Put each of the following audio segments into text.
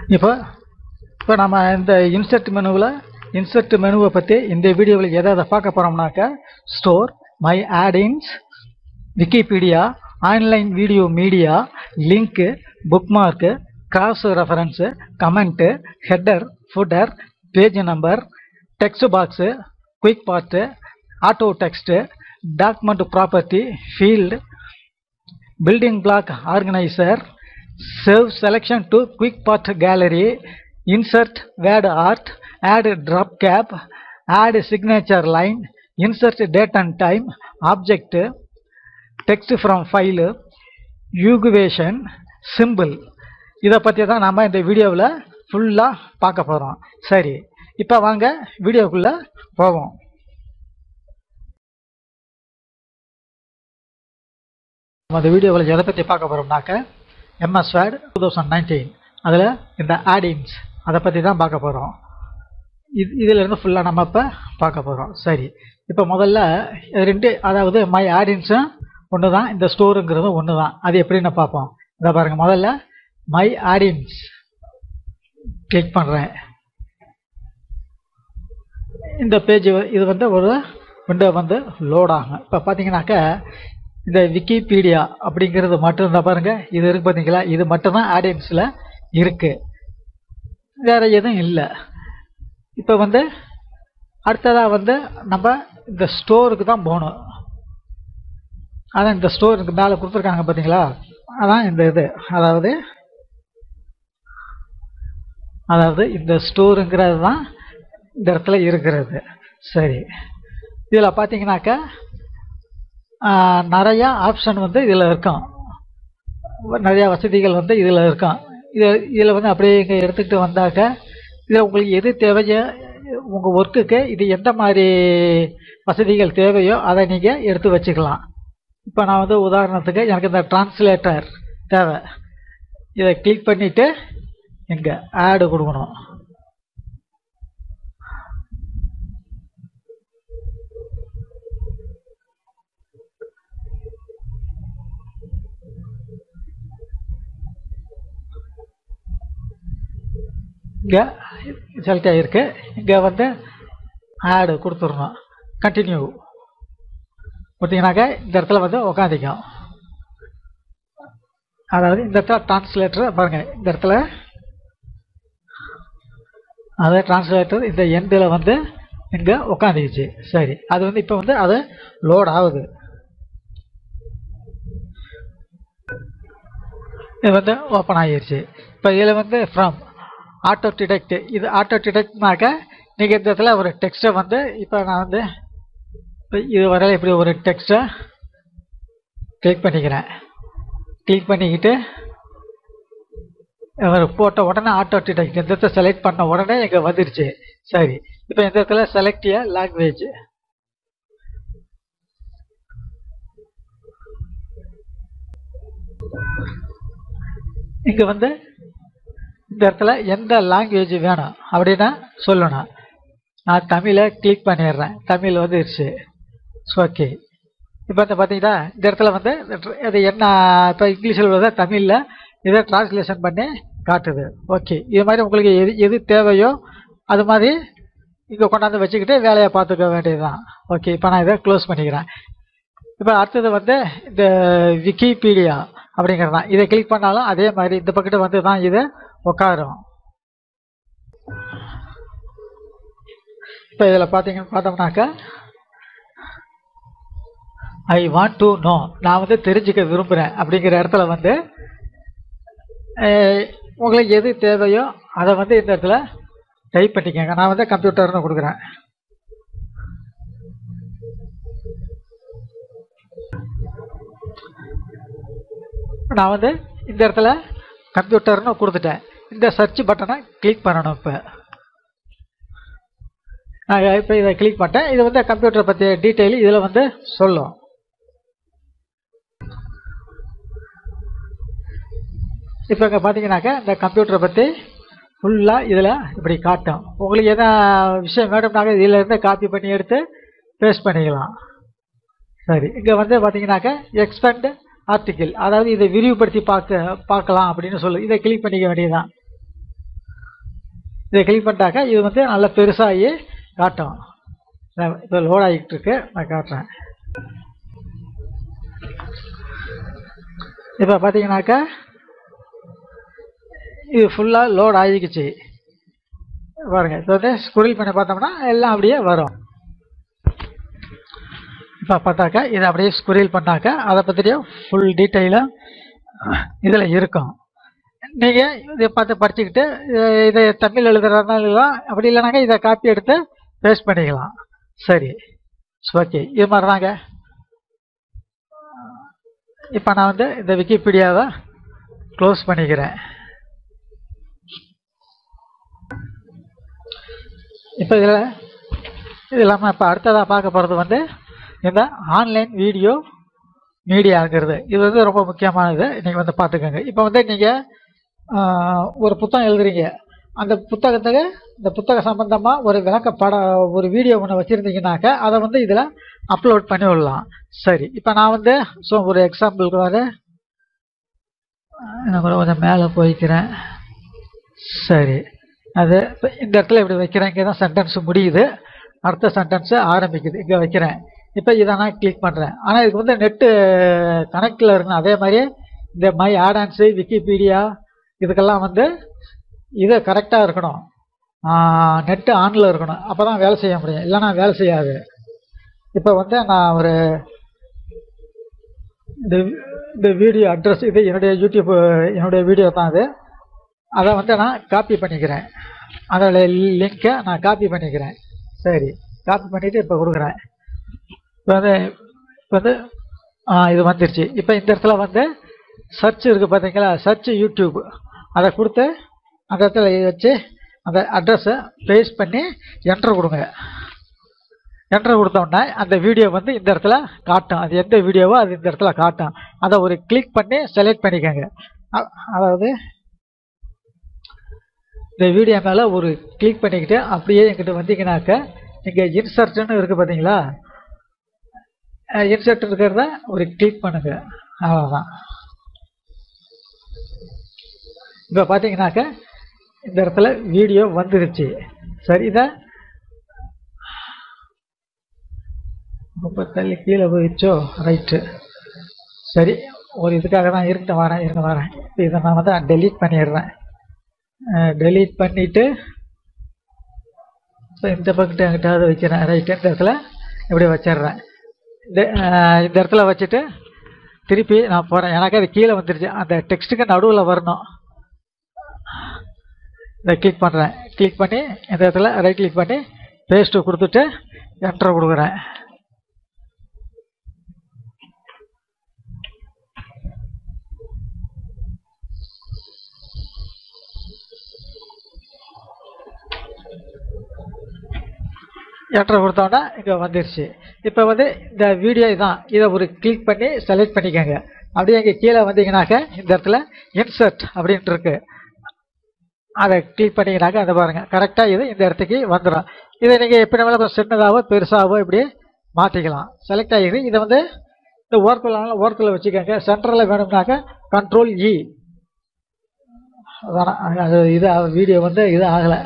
இப்போ இப்போ நம்ம இந்த இன்சர்ட் மெனுவில் இன்சர்ட் மெனுவை பற்றி இந்த வீடியோவில் எதை எதை பார்க்க போகிறோம்னாக்க store my audience Wikipedia online video media link bookmark cross reference comment header footer page number text box quick part auto text document property field building block organiser save selection to quick part gallery insert WordArt add drop cap add signature line insert date and time object text from file equation simple இதை பற்றி தான் நாம் இந்த வீடியோவில் ஃபுல்லாக பார்க்க போகிறோம் சரி இப்போ வாங்க வீடியோக்குள்ளே போவோம் நம்ம இந்த வீடியோவில் எதை பற்றி பார்க்க போகிறோம்னாக்க MS Word two thousand nineteen அதில் இந்த ஆடின்ஸ் அதை பற்றி தான் பார்க்க போகிறோம் இது இதிலேருந்து ஃபுல்லாக நம்ம இப்போ பார்க்க போகிறோம் சரி இப்போ முதல்ல இது ரெண்டு அதாவது மை ஆடியன்ஸும் ஒன்று தான் இந்த ஸ்டோருங்கிறதும் ஒன்று தான் அது எப்படின்னு பார்ப்போம் இதை பாருங்கள் முதல்ல மை ஆடியன்ஸ் கிளிக் பண்ணுறேன் இந்த பேஜ் இது வந்து ஒரு விண்டோ வந்து லோட் ஆகும் இப்போ பார்த்தீங்கன்னாக்க இந்த விக்கிபீடியா அப்படிங்கிறது மட்டும் இருந்தால் பாருங்கள் இது இருக்கு பார்த்தீங்களா இது மட்டும்தான் ஆடியன்ஸில் இருக்குது வேறு எதுவும் இல்லை இப்போ வந்து அடுத்ததாக வந்து நம்ம இந்த ஸ்டோருக்கு தான் போகணும் அதான் இந்த ஸ்டோருக்கு மேலே கொடுத்துருக்காங்க பார்த்தீங்களா அதான் இந்த இது அதாவது அதாவது இந்த ஸ்டோருங்கிறது தான் இந்த இடத்துல இருக்கிறது சரி இதில் பார்த்தீங்கன்னாக்கா நிறையா ஆப்ஷன் வந்து இதில் இருக்கும் நிறையா வசதிகள் வந்து இதில் இருக்கும் இது இதில் வந்து அப்படியே இங்கே எடுத்துக்கிட்டு வந்தாக்க இதில் உங்களுக்கு எது தேவையோ உங்கள் ஒர்க்குக்கு இது எந்த மாதிரி வசதிகள் தேவையோ அதை நீங்கள் எடுத்து வச்சுக்கலாம் இப்போ நான் வந்து உதாரணத்துக்கு எனக்கு இந்த டிரான்ஸ்லேட்டர் தேவை இதை கிளிக் பண்ணிவிட்டு இங்கே ஆடு கொடுக்கணும் இங்கே செலக்ட் ஆகிருக்கு இங்கே வந்து ஆடு கொடுத்துடணும் கண்டினியூ கொடுத்தீங்கன்னாக்க இந்த இடத்துல வந்து உக்காந்திக்கும் அதாவது இந்த இடத்துல டிரான்ஸ்லேட்டர் பாருங்கள் இந்த இடத்துல அதாவது டிரான்ஸ்லேட்டர் இந்த எண்டில் வந்து இங்கே உக்காந்துக்குச்சு சரி அது வந்து இப்போ வந்து அது லோட் ஆகுது இது வந்து ஓப்பன் ஆகிருச்சு இப்போ இதில் வந்து ஃப்ரம் ஆட்டோ டிடெக்ட் இது ஆட்டோ டிடெக்ட்னாக்க நீங்கள் இந்த இடத்துல ஒரு டெக்ஸ்ட்டை வந்து இப்போ நான் வந்து இப்போ இது வரையில் இப்படி ஒரு டெக்ஸ்ட்டை கிளிக் பண்ணிக்கிறேன் கிளிக் பண்ணிக்கிட்டு அவர் போட்ட உடனே ஆட்டோ டிடெக்ட் இந்த இடத்துல செலக்ட் பண்ண உடனே இங்கே வந்துருச்சு சரி இப்போ இந்த இடத்துல செலக்ட் ஏ லாங்குவேஜ் இங்கே வந்து இந்த இடத்துல எந்த லாங்குவேஜ் வேணும் அப்படின்னா சொல்லணும் நான் தமிழை கிளிக் பண்ணிடுறேன் தமிழ் வந்துருச்சு ஓகே இப்போ வந்து பார்த்தீங்கன்னா இந்த இடத்துல வந்து அது என்ன இப்போ இங்கிலீஷில் உள்ளதை தமிழில் இதை டிரான்ஸ்லேஷன் பண்ணி காட்டுது ஓகே இது மாதிரி உங்களுக்கு எது எது தேவையோ அது மாதிரி இங்கே கொண்டாந்து வச்சுக்கிட்டு வேலையை பார்த்துக்க வேண்டியது தான் ஓகே இப்போ நான் இதை க்ளோஸ் பண்ணிக்கிறேன் இப்போ அடுத்தது வந்து இந்த விக்கிபீடியா அப்படிங்கிறது தான் இதை கிளிக் பண்ணாலும் அதே மாதிரி இந்த பக்கத்து வந்து தான் இது உட்காரும் இப்போ இதில் பார்த்தீங்கன்னு பார்த்தோம்னாக்கா ஐ வாண்ட் டு நோ நான் வந்து தெரிஞ்சுக்க விரும்புகிறேன் அப்படிங்கிற இடத்துல வந்து உங்களுக்கு எது தேவையோ அதை வந்து இந்த இடத்துல டைப் பண்ணிக்கோங்க நான் வந்து கம்ப்யூட்டர்னு கொடுக்குறேன் நான் வந்து இந்த இடத்துல கம்ப்யூட்டர்னு கொடுத்துட்டேன் இந்த சர்ச் பட்டனை கிளிக் பண்ணணும் இப்போ நான் இப்போ இதை கிளிக் பண்ணிட்டேன் இது வந்து கம்ப்யூட்டரை பற்றிய டீட்டெயில் இதில் வந்து சொல்லும் இப்போ இங்கே பார்த்தீங்கன்னாக்கா இந்த கம்ப்யூட்டரை பற்றி ஃபுல்லாக இதில் இப்படி காட்டும் உங்களுக்கு எதா விஷயம் வேணும்னாக்க இதில் இருந்து காப்பி பண்ணி எடுத்து பேஸ்ட் பண்ணிக்கலாம் சரி இங்கே வந்து பார்த்தீங்கன்னாக்கா எக்ஸ்பெண்ட் ஆர்டிக்கிள் அதாவது இதை விரிவுபடுத்தி பார்க்க பார்க்கலாம் அப்படின்னு சொல்லு இதை கிளிக் பண்ணிக்க வேண்டியதுதான் இதை கிளிக் பண்ணிட்டாக்க இது வந்து நல்ல பெருசாகி காட்டும் இப்போ லோட் ஆகிட்டு இருக்கு நான் காட்டுறேன் இப்போ பார்த்தீங்கன்னாக்கா இது ஃபுல்லாக லோட் ஆகிக்குச்சு பாருங்க இப்போ வந்து ஸ்குரில் பண்ணி பார்த்தோம்னா எல்லாம் அப்படியே வரும் இப்போ பார்த்தாக்கா இதை அப்படியே ஸ்குரில் பண்ணாக்கா அதை பற்றியும் ஃபுல் டீட்டெயிலாக இதில் இருக்கும் நீங்கள் இதை பார்த்து படிச்சுக்கிட்டு இதை- இதை தமிழ் எழுதுறதுனால எழுதலாம் அப்படி இல்லைனாக்கா இதை காப்பி எடுத்து பேஸ்ட் பண்ணிக்கலாம் சரி ஓகே இது மாதிரி தாங்க இப்போ நான் வந்து இந்த விக்கிபீடியாவை க்ளோஸ் பண்ணிக்கிறேன் இப்போ இதில் இது இல்லாமல் இப்போ அடுத்ததாக பார்க்க போகிறது வந்து இந்த ஆன்லைன் வீடியோ மீடியாங்கிறது இது வந்து ரொம்ப முக்கியமானது நீங்கள் வந்து பார்த்துக்கோங்க இப்போ வந்து நீங்கள் ஒரு புத்தகம் எழுதுறீங்க அந்த புத்தகத்துக்கு இந்த புத்தக சம்பந்தமாக ஒரு விளக்க படம் ஒரு வீடியோ ஒன்று வச்சுருந்தீங்கனாக்க அதை வந்து இதில் அப்லோட் பண்ணி விடலாம் சரி இப்போ நான் வந்து ஸோ ஒரு எக்ஸாம்பிளுக்கு வந்து நான் கூட கொஞ்சம் மேலே போய்க்கிறேன் சரி அது இப்ப இந்த இடத்துல இப்படி வைக்கிறேன் இங்கே தான் சென்டென்ஸ் முடியுது அடுத்த சென்டென்ஸு ஆரம்பிக்குது இங்கே வைக்கிறேன் இப்போ இதை நான் கிளிக் பண்ணுறேன் ஆனால் இதுக்கு வந்து நெட்டு கனெக்டில் இருக்கணும் அதே மாதிரி இந்த மை ஆடான்ஸு விக்கிபீடியா இதுக்கெல்லாம் வந்து இது கரெக்டாக இருக்கணும் நெட்டு ஆனில் இருக்கணும் அப்போ தான் வேலை செய்ய முடியும் இல்லைன்னா வேலை செய்யாது இப்போ வந்து நான் ஒரு இந்த இந்த வீடியோ அட்ரஸ் இது என்னுடைய யூடியூப் என்னுடைய வீடியோ தான் அது அதை வந்து நான் காப்பி பண்ணிக்கிறேன் அதோட லிங்கை நான் காப்பி பண்ணிக்கிறேன் சரி காப்பி பண்ணிவிட்டு இப்போ கொடுக்குறேன் இப்போ வந்து இப்போ வந்து ஆ, இது வந்துருச்சு இப்போ இந்த இடத்துல வந்து சர்ச் இருக்குது பார்த்தீங்களா சர்ச் யூடியூப் அதை கொடுத்து அந்த இடத்துல வச்சு அந்த அட்ரஸை பேஸ்ட் பண்ணி என்ட்ரு கொடுங்க என்ட்ரு கொடுத்தோம்னா அந்த வீடியோ வந்து இந்த இடத்துல காட்டும் அது எந்த வீடியோவோ அது இந்த இடத்துல காட்டும் அதை ஒரு கிளிக் பண்ணி செலக்ட் பண்ணிக்கோங்க அ- அதாவது இந்த வீடியோ மேலே ஒரு கிளிக் பண்ணிக்கிட்டு அப்படியே எங்கிட்ட வந்தீங்கன்னாக்க இங்கே இன்சர்ட்னு இருக்குது பார்த்தீங்களா இன்சர்ட் இருக்கிறத ஒரு கிளிக் பண்ணுங்க அவ்வளோதான் இப்போ பார்த்தீங்கன்னாக்க இந்த இடத்துல வீடியோ வந்துருச்சு சரி இதை ரொம்ப தள்ளி கீழே போயிடுச்சோ ரைட்டு சரி ஒரு இதுக்காக தான் இருக்கட்டும் வரேன் இருங்க வரேன் இப்போ இதை நான் வந்து டெலீட் பண்ணிடுறேன் டெலீட் பண்ணிவிட்டு இப்போ இந்த பக்கத்து எங்கிட்டாவது வைக்கிறேன் ரைட்டு இந்த இடத்துல இப்படி வச்சிடுறேன் இந்த அஹ், இந்த இடத்துல வச்சுட்டு திருப்பி நான் போகிறேன் எனக்கு அது கீழே வந்துருச்சு அந்த டெக்ஸ்ட்டுக்கு நடுவில் வரணும் இதை கிளிக் பண்ணுறேன் கிளிக் பண்ணி இந்த இடத்துல ரைட் கிளிக் பண்ணி பேஸ்ட்டு கொடுத்துட்டு என்ட்ரு கொடுக்குறேன் என்ட்ரு கொடுத்தோன்னா இங்கே வந்துருச்சு இப்போ வந்து இந்த வீடியோ இதான் இதை ஒரு கிளிக் பண்ணி செலக்ட் பண்ணிக்கோங்க அப்படியே இங்கே கீழே வந்தீங்கன்னாக்க இந்த இடத்துல இன்சர்ட் அப்படின்ட்டு இருக்கு அதை கிளிக் பண்ணிங்கனாக்க அதை பாருங்கள் கரெக்டாக இது இந்த இடத்துக்கு வந்துடும் இதை நீங்கள் எப்படி வேணாலும் கொஞ்சம் சின்னதாகவோ பெருசாகவோ இப்படி மாற்றிக்கலாம் செலக்ட் ஆகிடுது இதை வந்து இந்த ஓரத்தில் ஓரத்தில் வச்சுக்கோங்க சென்டரில் வேணும்னாக்க கண்ட்ரோல் இ வேணாம் அது இது வீடியோ வந்து இது ஆகலை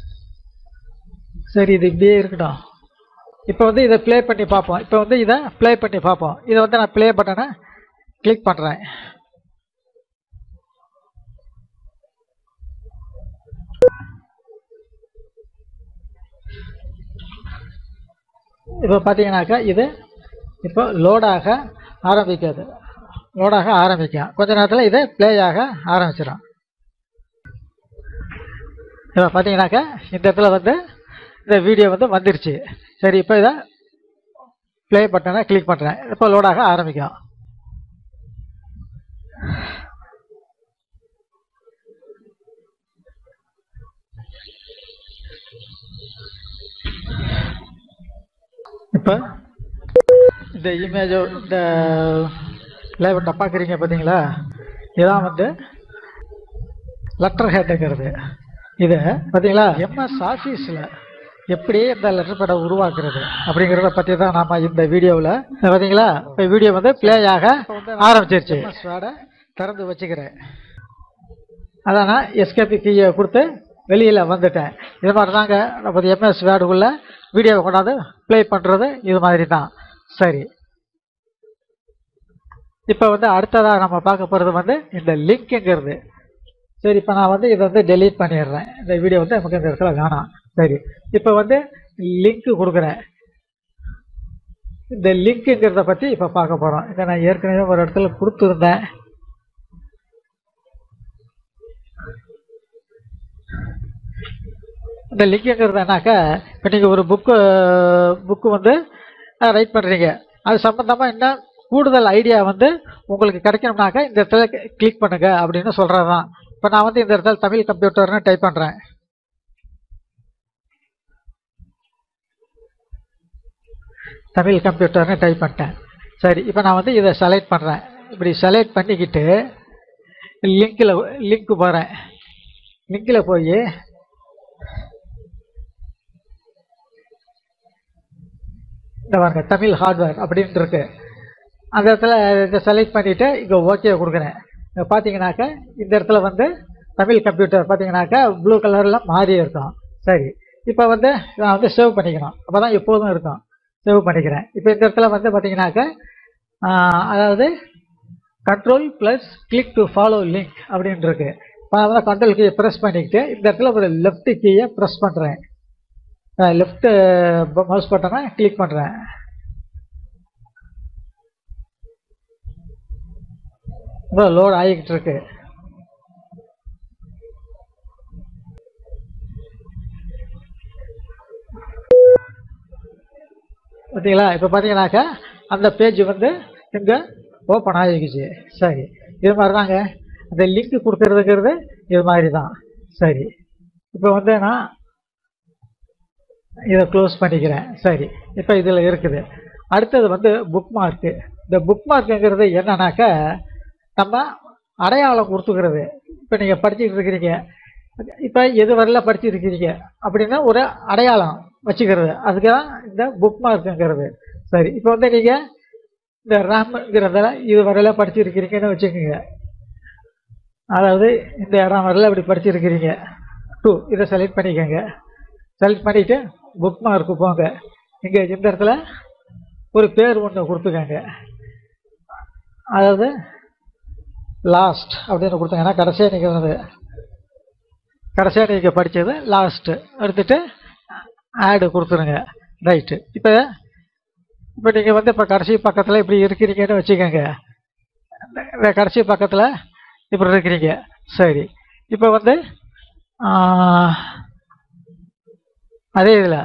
சரி இது இப்படியே இருக்கட்டும் இப்போ வந்து இதை ப்ளே பண்ணி பார்ப்போம் இப்போ வந்து இதை ப்ளே பண்ணி பார்ப்போம் இதை வந்து நான் ப்ளே பட்டனை கிளிக் பண்ணுறேன் இப்போ பார்த்தீங்கன்னாக்கா இது இப்போ லோடாக ஆரம்பிக்காது லோடாக ஆரம்பிக்கும் கொஞ்ச நேரத்தில் இது ப்ளே ஆக ஆரம்பிச்சிடும் இப்போ பார்த்தீங்கன்னாக்கா இந்த இடத்துல வந்து இந்த வீடியோ வந்து வந்துருச்சு சரி இப்போ இதை ப்ளே பட்டனை கிளிக் பண்ணுறேன் இப்போ லோடாக ஆரம்பிக்கும் இப்போ இந்த இமேஜோ இந்த லேபட்டை பார்க்குறீங்க பார்த்தீங்களா இதான் வந்து லெட்டர் ஹெட்டுங்கிறது இது பார்த்தீங்களா எம்எஸ் ஆஃபீஸில் எப்படி இந்த லெட்டர் பேடை உருவாக்குறது அப்படிங்கிறத பற்றி தான் நாம் இந்த வீடியோவில் பார்த்தீங்களா இப்போ வீடியோ வந்து ப்ளே ஆக ஆரம்பிச்சிருச்சு எம்எஸ் வேர்டை திறந்து வச்சுக்கிறேன் அதான் நான் எஸ்கேபி கீயை கொடுத்து வெளியில் வந்துட்டேன் இது மாதிரி தாங்க நம்ம எம்எஸ் வேர்டுக்குள்ள வீடியோவை கொண்டாந்து ப்ளே பண்ணுறது இது மாதிரி தான் சரி இப்போ வந்து அடுத்ததாக நம்ம பார்க்க போகிறது வந்து இந்த லிங்க்குங்கிறது சரி இப்போ நான் வந்து இதை வந்து டெலீட் பண்ணிடுறேன் இந்த வீடியோ வந்து நமக்கு இந்த இடத்துல வேணாம் சரி இப்போ வந்து லிங்க்கு கொடுக்குறேன் இந்த லிங்க்குங்கிறத பற்றி இப்போ பார்க்க போகிறோம் இதை நான் ஏற்கனவே ஒரு இடத்துல கொடுத்துருந்தேன் இந்த லிங்க்குங்கிறது என்னாக்கா இப்போ நீங்கள் ஒரு புக்கு புக்கு வந்து ரைட் பண்ணுறீங்க அது சம்மந்தமாக என்ன கூடுதல் ஐடியா வந்து உங்களுக்கு கிடைக்கணும்னாக்கா இந்த இடத்துல கிளிக் பண்ணுங்க அப்படின்னு சொல்கிறது தான் இப்போ நான் வந்து இந்த இடத்துல தமிழ் கம்ப்யூட்டர்னு டைப் பண்ணுறேன் தமிழ் கம்ப்யூட்டர்னு டைப் பண்ணிட்டேன் சரி இப்போ நான் வந்து இதை செலக்ட் பண்ணுறேன் இப்படி செலக்ட் பண்ணிக்கிட்டு லிங்க்கில் லிங்க்கு போகிறேன் லிங்கில் போய் இந்த பாருங்க தமிழ் ஹார்ட்வேர் அப்படின்ட்டு இருக்கு அந்த இடத்துல இதை செலக்ட் பண்ணிவிட்டு இங்கே ஓகே கொடுக்குறேன் இங்க பார்த்தீங்கன்னாக்கா இந்த இடத்துல வந்து தமிழ் கம்ப்யூட்டர் பார்த்தீங்கன்னாக்கா ப்ளூ கலரில் மாறி இருக்கும் சரி இப்போ வந்து நான் வந்து சேவ் பண்ணிக்கணும் அப்போ தான் எப்போதும் இருக்கும் சேவ் பண்ணிக்கிறேன் இப்போ இந்த இடத்துல வந்து பார்த்தீங்கன்னாக்கா ஆஹ், அதாவது control plus click to follow link அப்படின்னு இருக்கு இப்போ அதனால் கண்ட்ரோல் கீயை ப்ரெஸ் பண்ணிக்கிட்டு இந்த இடத்துல ஒரு லெஃப்ட் கீயை ப்ரெஸ் பண்ணுறேன் லெஃப்ட் மவுஸ் பட்டனை கிளிக் பண்ணுறேன் இப்போ லோட் ஆகிக்கிட்டு இருக்கு பார்த்தீங்களா இப்போ பார்த்தீங்கன்னாக்கா அந்த பேஜ் வந்து இங்கே ஓப்பன் ஆகிக்குச்சு சரி இது மாதிரி தாங்க அந்த லிங்க் கொடுக்கறதுங்கிறது இது மாதிரி தான் சரி இப்போ வந்து நான் இதை க்ளோஸ் பண்ணிக்கிறேன் சரி இப்போ இதில் இருக்குது அடுத்தது வந்து புக் மார்க்கு இந்த புக் மார்க்குங்கிறது என்னன்னாக்கா நம்ம அடையாளம் கொடுத்துக்கிறது இப்போ நீங்கள் படிச்சுட்டு இருக்கிறீங்க இப்போ எது வரல படிச்சுட்டு இருக்கிறீங்க அப்படின்னா ஒரு அடையாளம் வச்சுக்கிறது அதுக்கு தான் இந்த புக் மார்க்குங்கிறது சரி இப்போ வந்து நீங்கள் இந்த ரேம்ங்கிறத இது வரையில படிச்சிருக்கிறீங்கன்னு வச்சுக்கோங்க அதாவது இந்த இடம் வரல இப்படி படிச்சிருக்கிறீங்க டூ இதை செலக்ட் பண்ணிக்கோங்க செலக்ட் பண்ணிவிட்டு புக் மார்க்கு போங்க இங்கே இந்த இடத்துல ஒரு பேர் ஒன்று கொடுத்துக்கோங்க அதாவது லாஸ்ட் அப்படின்னு கொடுத்தீங்கன்னா கடைசியாக நீங்கள் வந்து கடைசியாக நீங்கள் படித்தது லாஸ்ட்டு எடுத்துட்டு ஆடு கொடுத்துருங்க ரைட்டு இப்போ இப்போ நீங்கள் வந்து இப்போ கடைசி பக்கத்தில் இப்படி இருக்கிறீங்கன்னு வச்சுக்கோங்க இந்த கடைசி பக்கத்தில் இப்படி இருக்கிறீங்க சரி இப்போ வந்து ஆஹ், அதே இதில்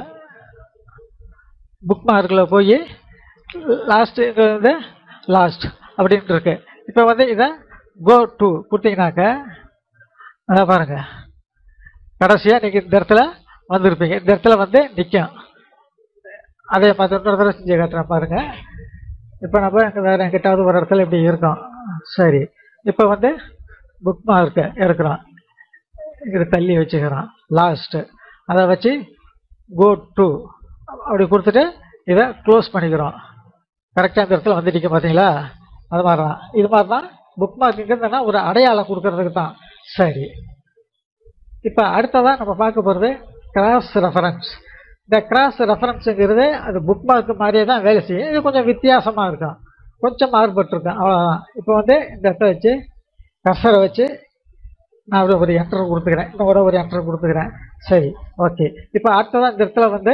புக் மார்க்கில் போய் லாஸ்ட்டு வந்து லாஸ்ட் அப்படின்ட்டு இருக்கு இப்போ வந்து இதை கோ டு கொடுத்தீங்கன்னாக்க அதான் பாருங்க கடைசியாக நீங்கள் இந்த இடத்துல வந்திருப்பீங்க இந்த இடத்துல வந்து நிற்கும் அதே மாதிரி இன்னொரு தடவை செஞ்சு காட்டுறேன் பாருங்க இப்போ நம்ம இங்க வேற எங்கிட்டாவது ஒரு இடத்துல இப்படி இருக்கோம் சரி இப்போ வந்து புக் மார்க்கு இருக்கிறோம் இங்கே தள்ளி வச்சுக்கிறோம் லாஸ்ட்டு அதை வச்சு கோ டு அப்படி கொடுத்துட்டு இதை க்ளோஸ் பண்ணிக்கிறோம் கரெக்டாக இந்த இடத்துல வந்து நிற்க பார்த்தீங்களா அது மாதிரி தான் இது மாதிரி தான் புக் மார்க்குங்கிறதுனா ஒரு அடையாளம் கொடுக்கறதுக்கு தான் சரி இப்போ அடுத்ததாக நம்ம பார்க்க போகிறது கிராஸ் ரெஃபரன்ஸ் இந்த கிராஸ் ரெஃபரன்ஸுங்கிறது அது புக் மார்க் மாதிரியே தான் வேலை செய்யும் இது கொஞ்சம் வித்தியாசமாக இருக்கும் கொஞ்சம் மாறுபட்டிருக்கும் அவ்வளோதான் இப்போ வந்து இந்த இடத்த வச்சு கர்சரை வச்சு நான் ஒரு ஒரு என்டர் கொடுத்துக்கிறேன் இன்னொரு ஒரு என்டர் கொடுத்துக்கிறேன் சரி ஓகே இப்போ அடுத்ததான் இந்த இடத்துல வந்து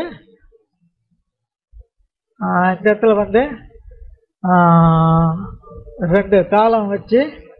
ஆஹ், இந்த இடத்துல வந்து ஆஹ், ரெண்டு காலம் வச்சு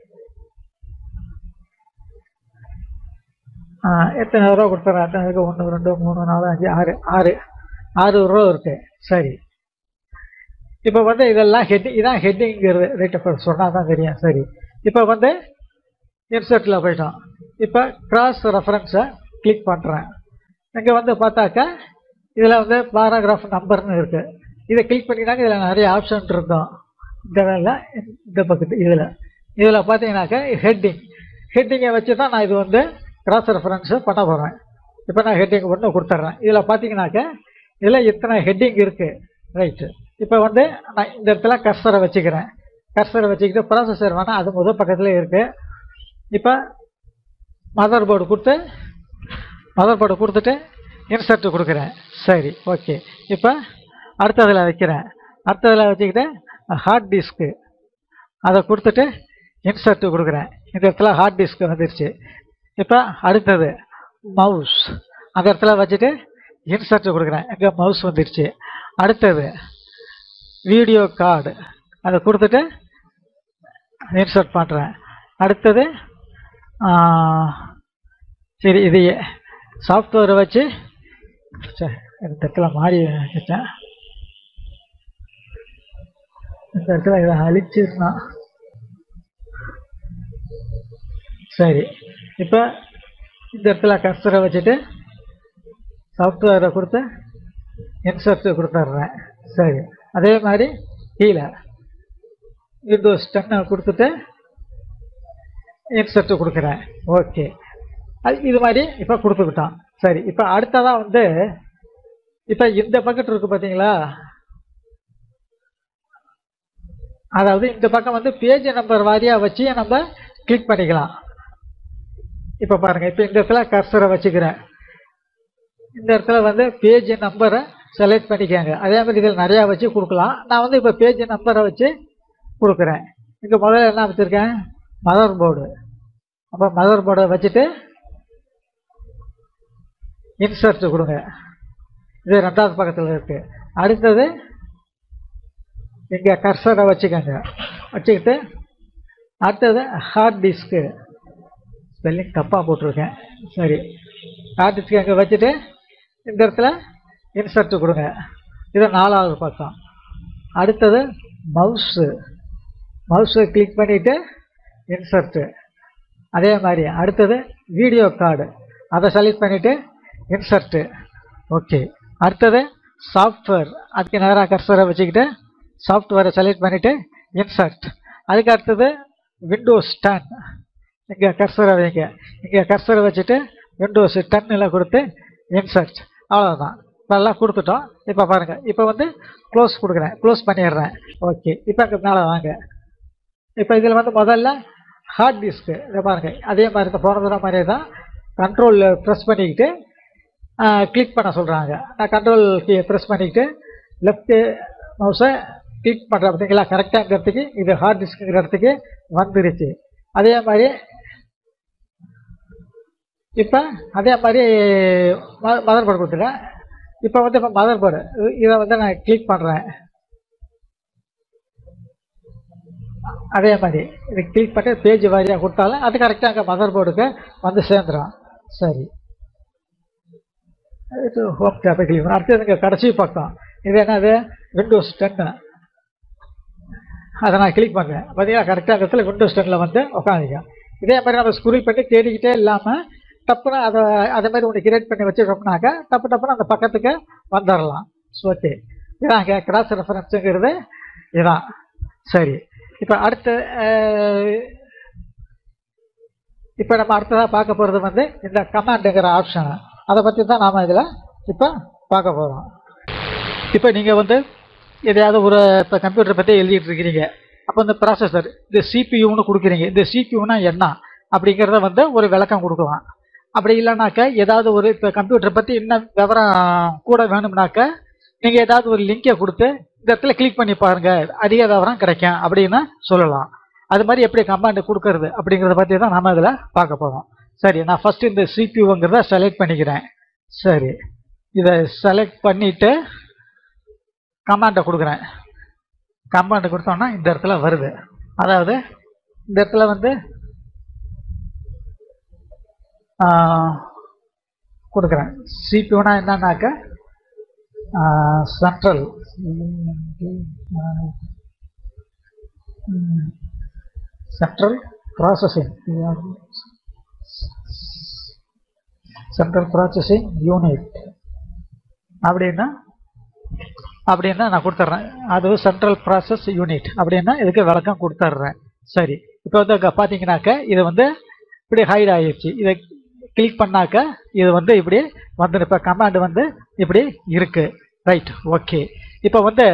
ஆஹ், எத்தனை ரூபா கொடுத்துறேன் எத்தனை இருக்கு ஒன்று ரெண்டு மூணு நாலு அஞ்சு ஆறு ஆறு ஆறு ரூபா இருக்கு சரி இப்போ வந்து இதெல்லாம் ஹெட் இதான் ஹெட்டிங்கிறது ரேட் ஆஃப் சொன்னால் தான் தெரியும் சரி இப்போ வந்து இன்சர்ட்டில் போயிட்டோம் இப்போ கிராஸ் ரெஃபரன்ஸை கிளிக் பண்ணுறேன் இங்கே வந்து பார்த்தாக்கா இதில் வந்து பாராகிராஃப் நம்பர்னு இருக்குது இதை கிளிக் பண்ணினாக்க இதில் நிறைய ஆப்ஷன் இருக்கும் இந்த வேலை இந்த பக்கத்து இதில் இதில் பார்த்தீங்கன்னாக்கா ஹெட்டிங் ஹெட்டிங்கை வச்சு தான் நான் இது வந்து கிராஸ் ரெஃபரன்ஸு பண்ண போகிறேன் இப்போ நான் ஹெட்டிங் ஒன்று கொடுத்துட்றேன் இதில் பார்த்தீங்கன்னாக்கா இதில் இத்தனை ஹெட்டிங் இருக்குது ரைட்டு இப்போ வந்து நான் இந்த இடத்துல கர்சரை வச்சுக்கிறேன் கர்சரை வச்சுக்கிட்டு ப்ராசஸர் வேணால் அது முதல் பக்கத்தில் இருக்குது இப்போ மதர் போர்டு கொடுத்து மதர் போர்டு கொடுத்துட்டு இன்சர்ட் கொடுக்குறேன் சரி ஓகே இப்போ அடுத்ததில் வைக்கிறேன் அடுத்ததில் வச்சுக்கிட்டு ஹார்ட் டிஸ்க்கு அதை கொடுத்துட்டு இன்சர்ட் கொடுக்குறேன் இந்த இடத்துல ஹார்ட் டிஸ்க் வந்துருச்சு இப்போ அடுத்தது மவுஸ் அந்த இடத்துல வச்சுட்டு இன்சர்ட் கொடுக்குறேன் இங்கே மவுஸ் வந்துருச்சு அடுத்தது வீடியோ கார்டு அதை கொடுத்துட்டு இன்சர்ட் பண்ணுறேன் அடுத்தது ஆ, சரி இது சாஃப்ட்வேரை வச்சு ச்சே, இந்த இடத்துல மாறி வச்சேன் இந்த இடத்துல இதை அழிச்சிருந்தான் சரி இப்போ இந்த இடத்துல கர்சரை வச்சுட்டு சாஃப்ட்வேரை கொடுத்து இன்சர்ட் கொடுத்துட்றேன் சரி அதே மாதிரி கீழே விண்டோஸ் டென்னை கொடுத்துட்டு இன்சர்ட் கொடுக்குறேன் ஓகே அது இது மாதிரி இப்போ கொடுத்துக்கிட்டோம் சரி இப்போ அடுத்ததாக வந்து இப்போ இந்த பக்கெட் இருக்கு பார்த்தீங்களா அதாவது இந்த பக்கம் வந்து பேஜ் நம்பர் வாரியாக வச்சு நம்ம கிளிக் பண்ணிக்கலாம் இப்போ பாருங்க இப்போ இந்த இடத்துல கர்சரை வச்சுக்கிறேன் இந்த இடத்துல வந்து பேஜ் நம்பரை செலக்ட் பண்ணிக்கோங்க அதே மாதிரி இதில் நிறையா வச்சு கொடுக்கலாம் நான் வந்து இப்போ பேஜ் நம்பரை வச்சு கொடுக்குறேன் இங்கே முதல்ல என்ன வச்சுருக்கேன் மதர் போர்டு அப்போ மதர் போர்டை வச்சுட்டு இன்சர்ட் கொடுங்க இது ரெண்டாவது பக்கத்தில் இருக்கு அடுத்தது இங்கே கர்சரை வச்சுக்கோங்க வச்சுக்கிட்டு அடுத்தது ஹார்ட் டிஸ்க்கு ஸ்பெல்லிங் தப்பாக போட்டிருக்கேன் சரி ஹார்ட் டிஸ்க் அங்கே வச்சுட்டு இந்த இடத்துல இன்சர்ட் கொடுங்க இது நாலாவது பக்கம் அடுத்தது மவுஸு மவுஸை கிளிக் பண்ணிவிட்டு இன்சர்ட்டு அதே மாதிரி அடுத்தது வீடியோ கார்டு அதை செலக்ட் பண்ணிவிட்டு இன்சர்ட்டு ஓகே அடுத்தது சாஃப்ட்வேர் அதுக்கு நேராக கர்சரை வச்சுக்கிட்டு சாஃப்ட்வேரை செலக்ட் பண்ணிவிட்டு இன்சர்ட் அதுக்கு அடுத்தது விண்டோஸ் டென் இங்கே கர்சரை வைங்க இங்கே கர்சரை வச்சுட்டு விண்டோஸ் டென்னில் கொடுத்து இன்சர்ட் அவ்வளோதான் இதெல்லாம் கொடுத்துட்டோம் இப்போ பாருங்கள் இப்போ வந்து க்ளோஸ் கொடுக்குறேன் க்ளோஸ் பண்ணிடுறேன் ஓகே இப்போ அங்கே மேலே வாங்க இப்போ இதில் வந்து முதல்ல ஹார்ட் டிஸ்க்கு இதை பாருங்கள் அதே மாதிரி இந்த போன தடவை மாதிரியே தான் கண்ட்ரோலில் ப்ரெஸ் பண்ணிக்கிட்டு கிளிக் பண்ண சொல்கிறாங்க நான் கண்ட்ரோல் கீ ப்ரெஸ் பண்ணிக்கிட்டு லெஃப்ட்டு மவுஸை கிளிக் பண்ணுற பார்த்தீங்களா கரெக்டாக இந்த இடத்துக்கு இது ஹார்ட் டிஸ்க்குங்கிற இடத்துக்கு வந்துருச்சு அதே மாதிரி இப்போ அதே மாதிரி மதர் போர்டு கொடுத்துட்டேன் இப்போ வந்து இப்போ மதர் போர்டு இதை வந்து நான் கிளிக் பண்ணுறேன் அதே மாதிரி இது கிளிக் பண்ணி பேஜ் வாரியாக கொடுத்தாலும் அது கரெக்டாக அங்கே மதர் போர்டுக்கு வந்து சேர்ந்துடும் சரி இது ஹோம் டேப்பை கிளிக் பண்ண அடுத்தது இங்கே கடைசி பக்கம் இது என்னது விண்டோஸ் டென்னு அதை நான் கிளிக் பண்ணுறேன் பார்த்தீங்கன்னா கரெக்டாக அந்த இடத்துல விண்டோஸ் டென்னில் வந்து உட்காந்துங்க இதே மாதிரி நம்ம ஸ்க்ரூல் பண்ணி தேடிக்கிட்டே இல்லாமல் டப்புன்னு அதை அதே மாதிரி ஒன்று கிரியேட் பண்ணி வச்சுட்டோம்னாக்க டப்பு டப்புன்னு அந்த பக்கத்துக்கு வந்துடலாம் ஓகே இதாங்க கிராஸ் ரெஃபரன்ஸுங்கிறது இதான் சரி இப்போ அடுத்த இப்போ நம்ம அடுத்ததாக பார்க்க போகிறது வந்து இந்த கமாண்டுங்கிற ஆப்ஷன் அதை பற்றி தான் நாம் இதில் இப்போ பார்க்க போகிறோம் இப்போ நீங்கள் வந்து எதையாவது ஒரு இப்போ கம்ப்யூட்டரை பற்றி எழுதிட்டு இருக்கிறீங்க அப்போ இந்த ப்ராசஸர் இந்த சிபியூன்னு கொடுக்குறீங்க இந்த சிபியூனா என்ன அப்படிங்கிறத வந்து ஒரு விளக்கம் கொடுக்கலாம் அப்படி இல்லைனாக்க ஏதாவது ஒரு இப்போ கம்ப்யூட்டரை பற்றி இன்னும் விவரம் கூட வேணும்னாக்க நீங்கள் ஏதாவது ஒரு லிங்கை கொடுத்து இந்த இடத்துல கிளிக் பண்ணி பாருங்க அதிக விவரம் கிடைக்கும் அப்படின்னு சொல்லலாம் அது மாதிரி எப்படி கமாண்ட் கொடுக்கறது அப்படிங்கிறத பற்றி தான் நாம இதில் பார்க்க போகிறோம் சரி நான் ஃபர்ஸ்ட் இந்த சிபியூங்கிறத செலக்ட் பண்ணிக்கிறேன் சரி இதை செலக்ட் பண்ணிட்டு கமாண்டை கொடுக்குறேன் கமாண்ட் கொடுத்தோம்னா இந்த இடத்துல வருது அதாவது இந்த இடத்துல வந்து கொடுக்குறேன் சிபியூனா என்னன்னாக்க central central processing central processing unit அப்படின்னா அப்படின்னா நான் கொடுத்துட்றேன் அது சென்ட்ரல் ப்ராசஸ் யூனிட் அப்படின்னா இதுக்கு விளக்கம் கொடுத்துட்றேன் சரி இப்போ வந்து அங்கே பார்த்தீங்கன்னாக்க இது வந்து இப்படி ஹைட் ஆகிடுச்சு இதை கிளிக் பண்ணாக்க இது வந்து இப்படி வந்து இப்போ கமாண்ட் வந்து இப்படி இருக்கு ரைட் ஓகே இப்போ வந்து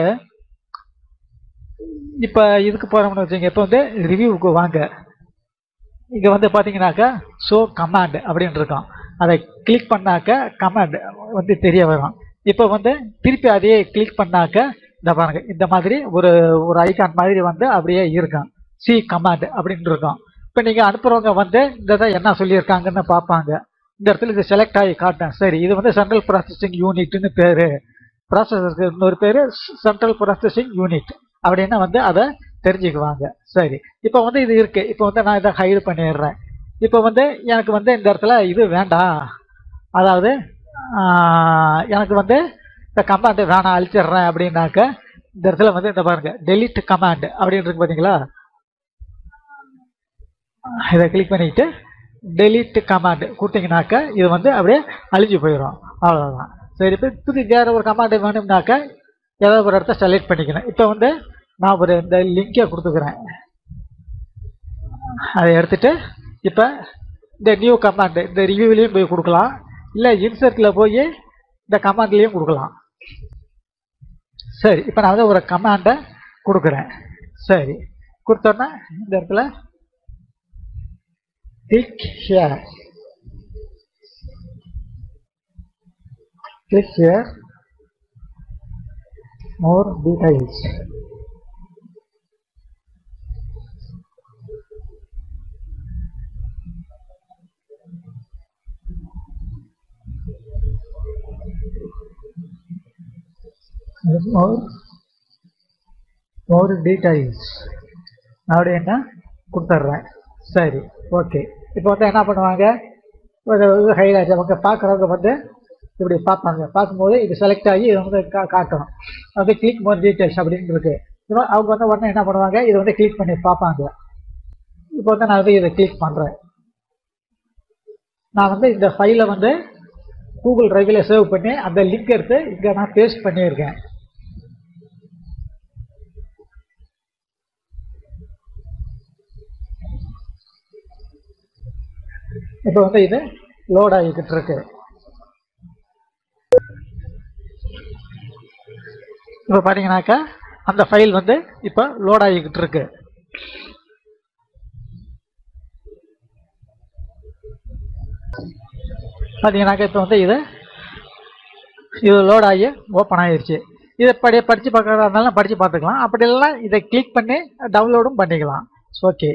இப்போ இதுக்கு போகிறோம்னு வச்சுங்க இப்போ வந்து ரிவ்யூவுக்கு வாங்க இங்கே வந்து பார்த்தீங்கன்னாக்கா ஷோ கமாண்ட் அப்படின்னு இருக்கோம் அதை கிளிக் பண்ணாக்க கமாண்ட் வந்து தெரிய வரும் இப்போ வந்து திருப்பி அதையே கிளிக் பண்ணாக்க இந்த பாருங்க இந்த மாதிரி ஒரு ஒரு ஐகான் மாதிரி வந்து அப்படியே இருக்கும் சி கமாண்ட் அப்படின்னு இருக்கும் இப்போ நீங்கள் அனுப்புகிறவங்க வந்து இந்த இதை என்ன சொல்லியிருக்காங்கன்னு பார்ப்பாங்க இந்த இடத்துல இது செலக்ட் ஆகி காட்டேன் சரி இது வந்து சென்ட்ரல் ப்ராசஸிங் யூனிட்னு பேர் ப்ராசஸருக்கு இன்னொரு பேர் சென்ட்ரல் ப்ராசஸிங் யூனிட் அப்படின்னா வந்து அதை தெரிஞ்சுக்குவாங்க சரி இப்போ வந்து இது இருக்கு இப்போ வந்து நான் இதை ஹைடு பண்ணிடுறேன் இப்போ வந்து எனக்கு வந்து இந்த இடத்துல இது வேண்டாம் அதாவது ஆஹ், எனக்கு வந்து இந்த கமாண்ட் வேணாம் அழிச்சிடுறேன் அப்படின்னாக்க இந்த இடத்துல வந்து இந்த பாருங்க டெலிட் கமாண்ட் அப்படின்னு இருக்கு பார்த்தீங்களா இதை கிளிக் பண்ணிக்கிட்டு டெலிட் கமாண்ட் கொடுத்தீங்கனாக்க இது வந்து அப்படியே அழிஞ்சு போயிடும் அவ்வளோதான் சரி இப்போ புது வேறு ஒரு கமாண்ட் வேணும்னாக்க ஏதாவது ஒரு இடத்த செலக்ட் பண்ணிக்கணும் இப்போ வந்து நான் ஒரு இந்த லிங்கை கொடுத்துக்கிறேன் அதை எடுத்துட்டு இப்போ இந்த நியூ கமாண்ட் இந்த ரிவ்யூலையும் போய் கொடுக்கலாம் இல்லை இன்சர்ட்டில் போய் இந்த கமாண்ட்லேயும் கொடுக்கலாம் சரி இப்போ நான் வந்து ஒரு கமாண்டை கொடுக்குறேன் சரி கொடுத்தோன்னே இந்த இடத்துல click here click here more details more more details அப்படின்னா கொடுத்துட்றேன் சரி ஓகே இப்போ வந்து என்ன பண்ணுவாங்க ஒரு ஹைலைட் அவங்க பார்க்குறவங்க வந்து இப்படி பார்ப்பாங்க பார்க்கும்போது இது செலக்ட் ஆகி இது வந்து கா காட்டணும் அது கிளிக் மோர் டீட்டெயில்ஸ் அப்படின்னு இருக்கு இப்போ அவங்க வந்து உடனே என்ன பண்ணுவாங்க இது வந்து கிளிக் பண்ணி பார்ப்பாங்க இப்போ வந்து நான் வந்து இதை கிளிக் பண்ணுறேன் நான் வந்து இந்த ஃபைலை வந்து கூகுள் டிரைவில் சேவ் பண்ணி அந்த லிங்க் எடுத்து இங்கே நான் பேஸ்ட் பண்ணியிருக்கேன் இப்போ வந்து இது லோட் ஆகிக்கிட்டு இருக்கு இப்போ பார்த்தீங்கன்னாக்கா அந்த ஃபைல் வந்து இப்போ லோட் ஆகிக்கிட்டு இருக்கு பார்த்தீங்கன்னாக்கா இப்போ வந்து இது இது லோட் ஆகி ஓப்பன் ஆகிருச்சு இதை படி படித்து பார்க்கறதா இருந்தாலும் படித்து பார்த்துக்கலாம் அப்படி இல்லைன்னா இதை கிளிக் பண்ணி டவுன்லோடும் பண்ணிக்கலாம் ஓகே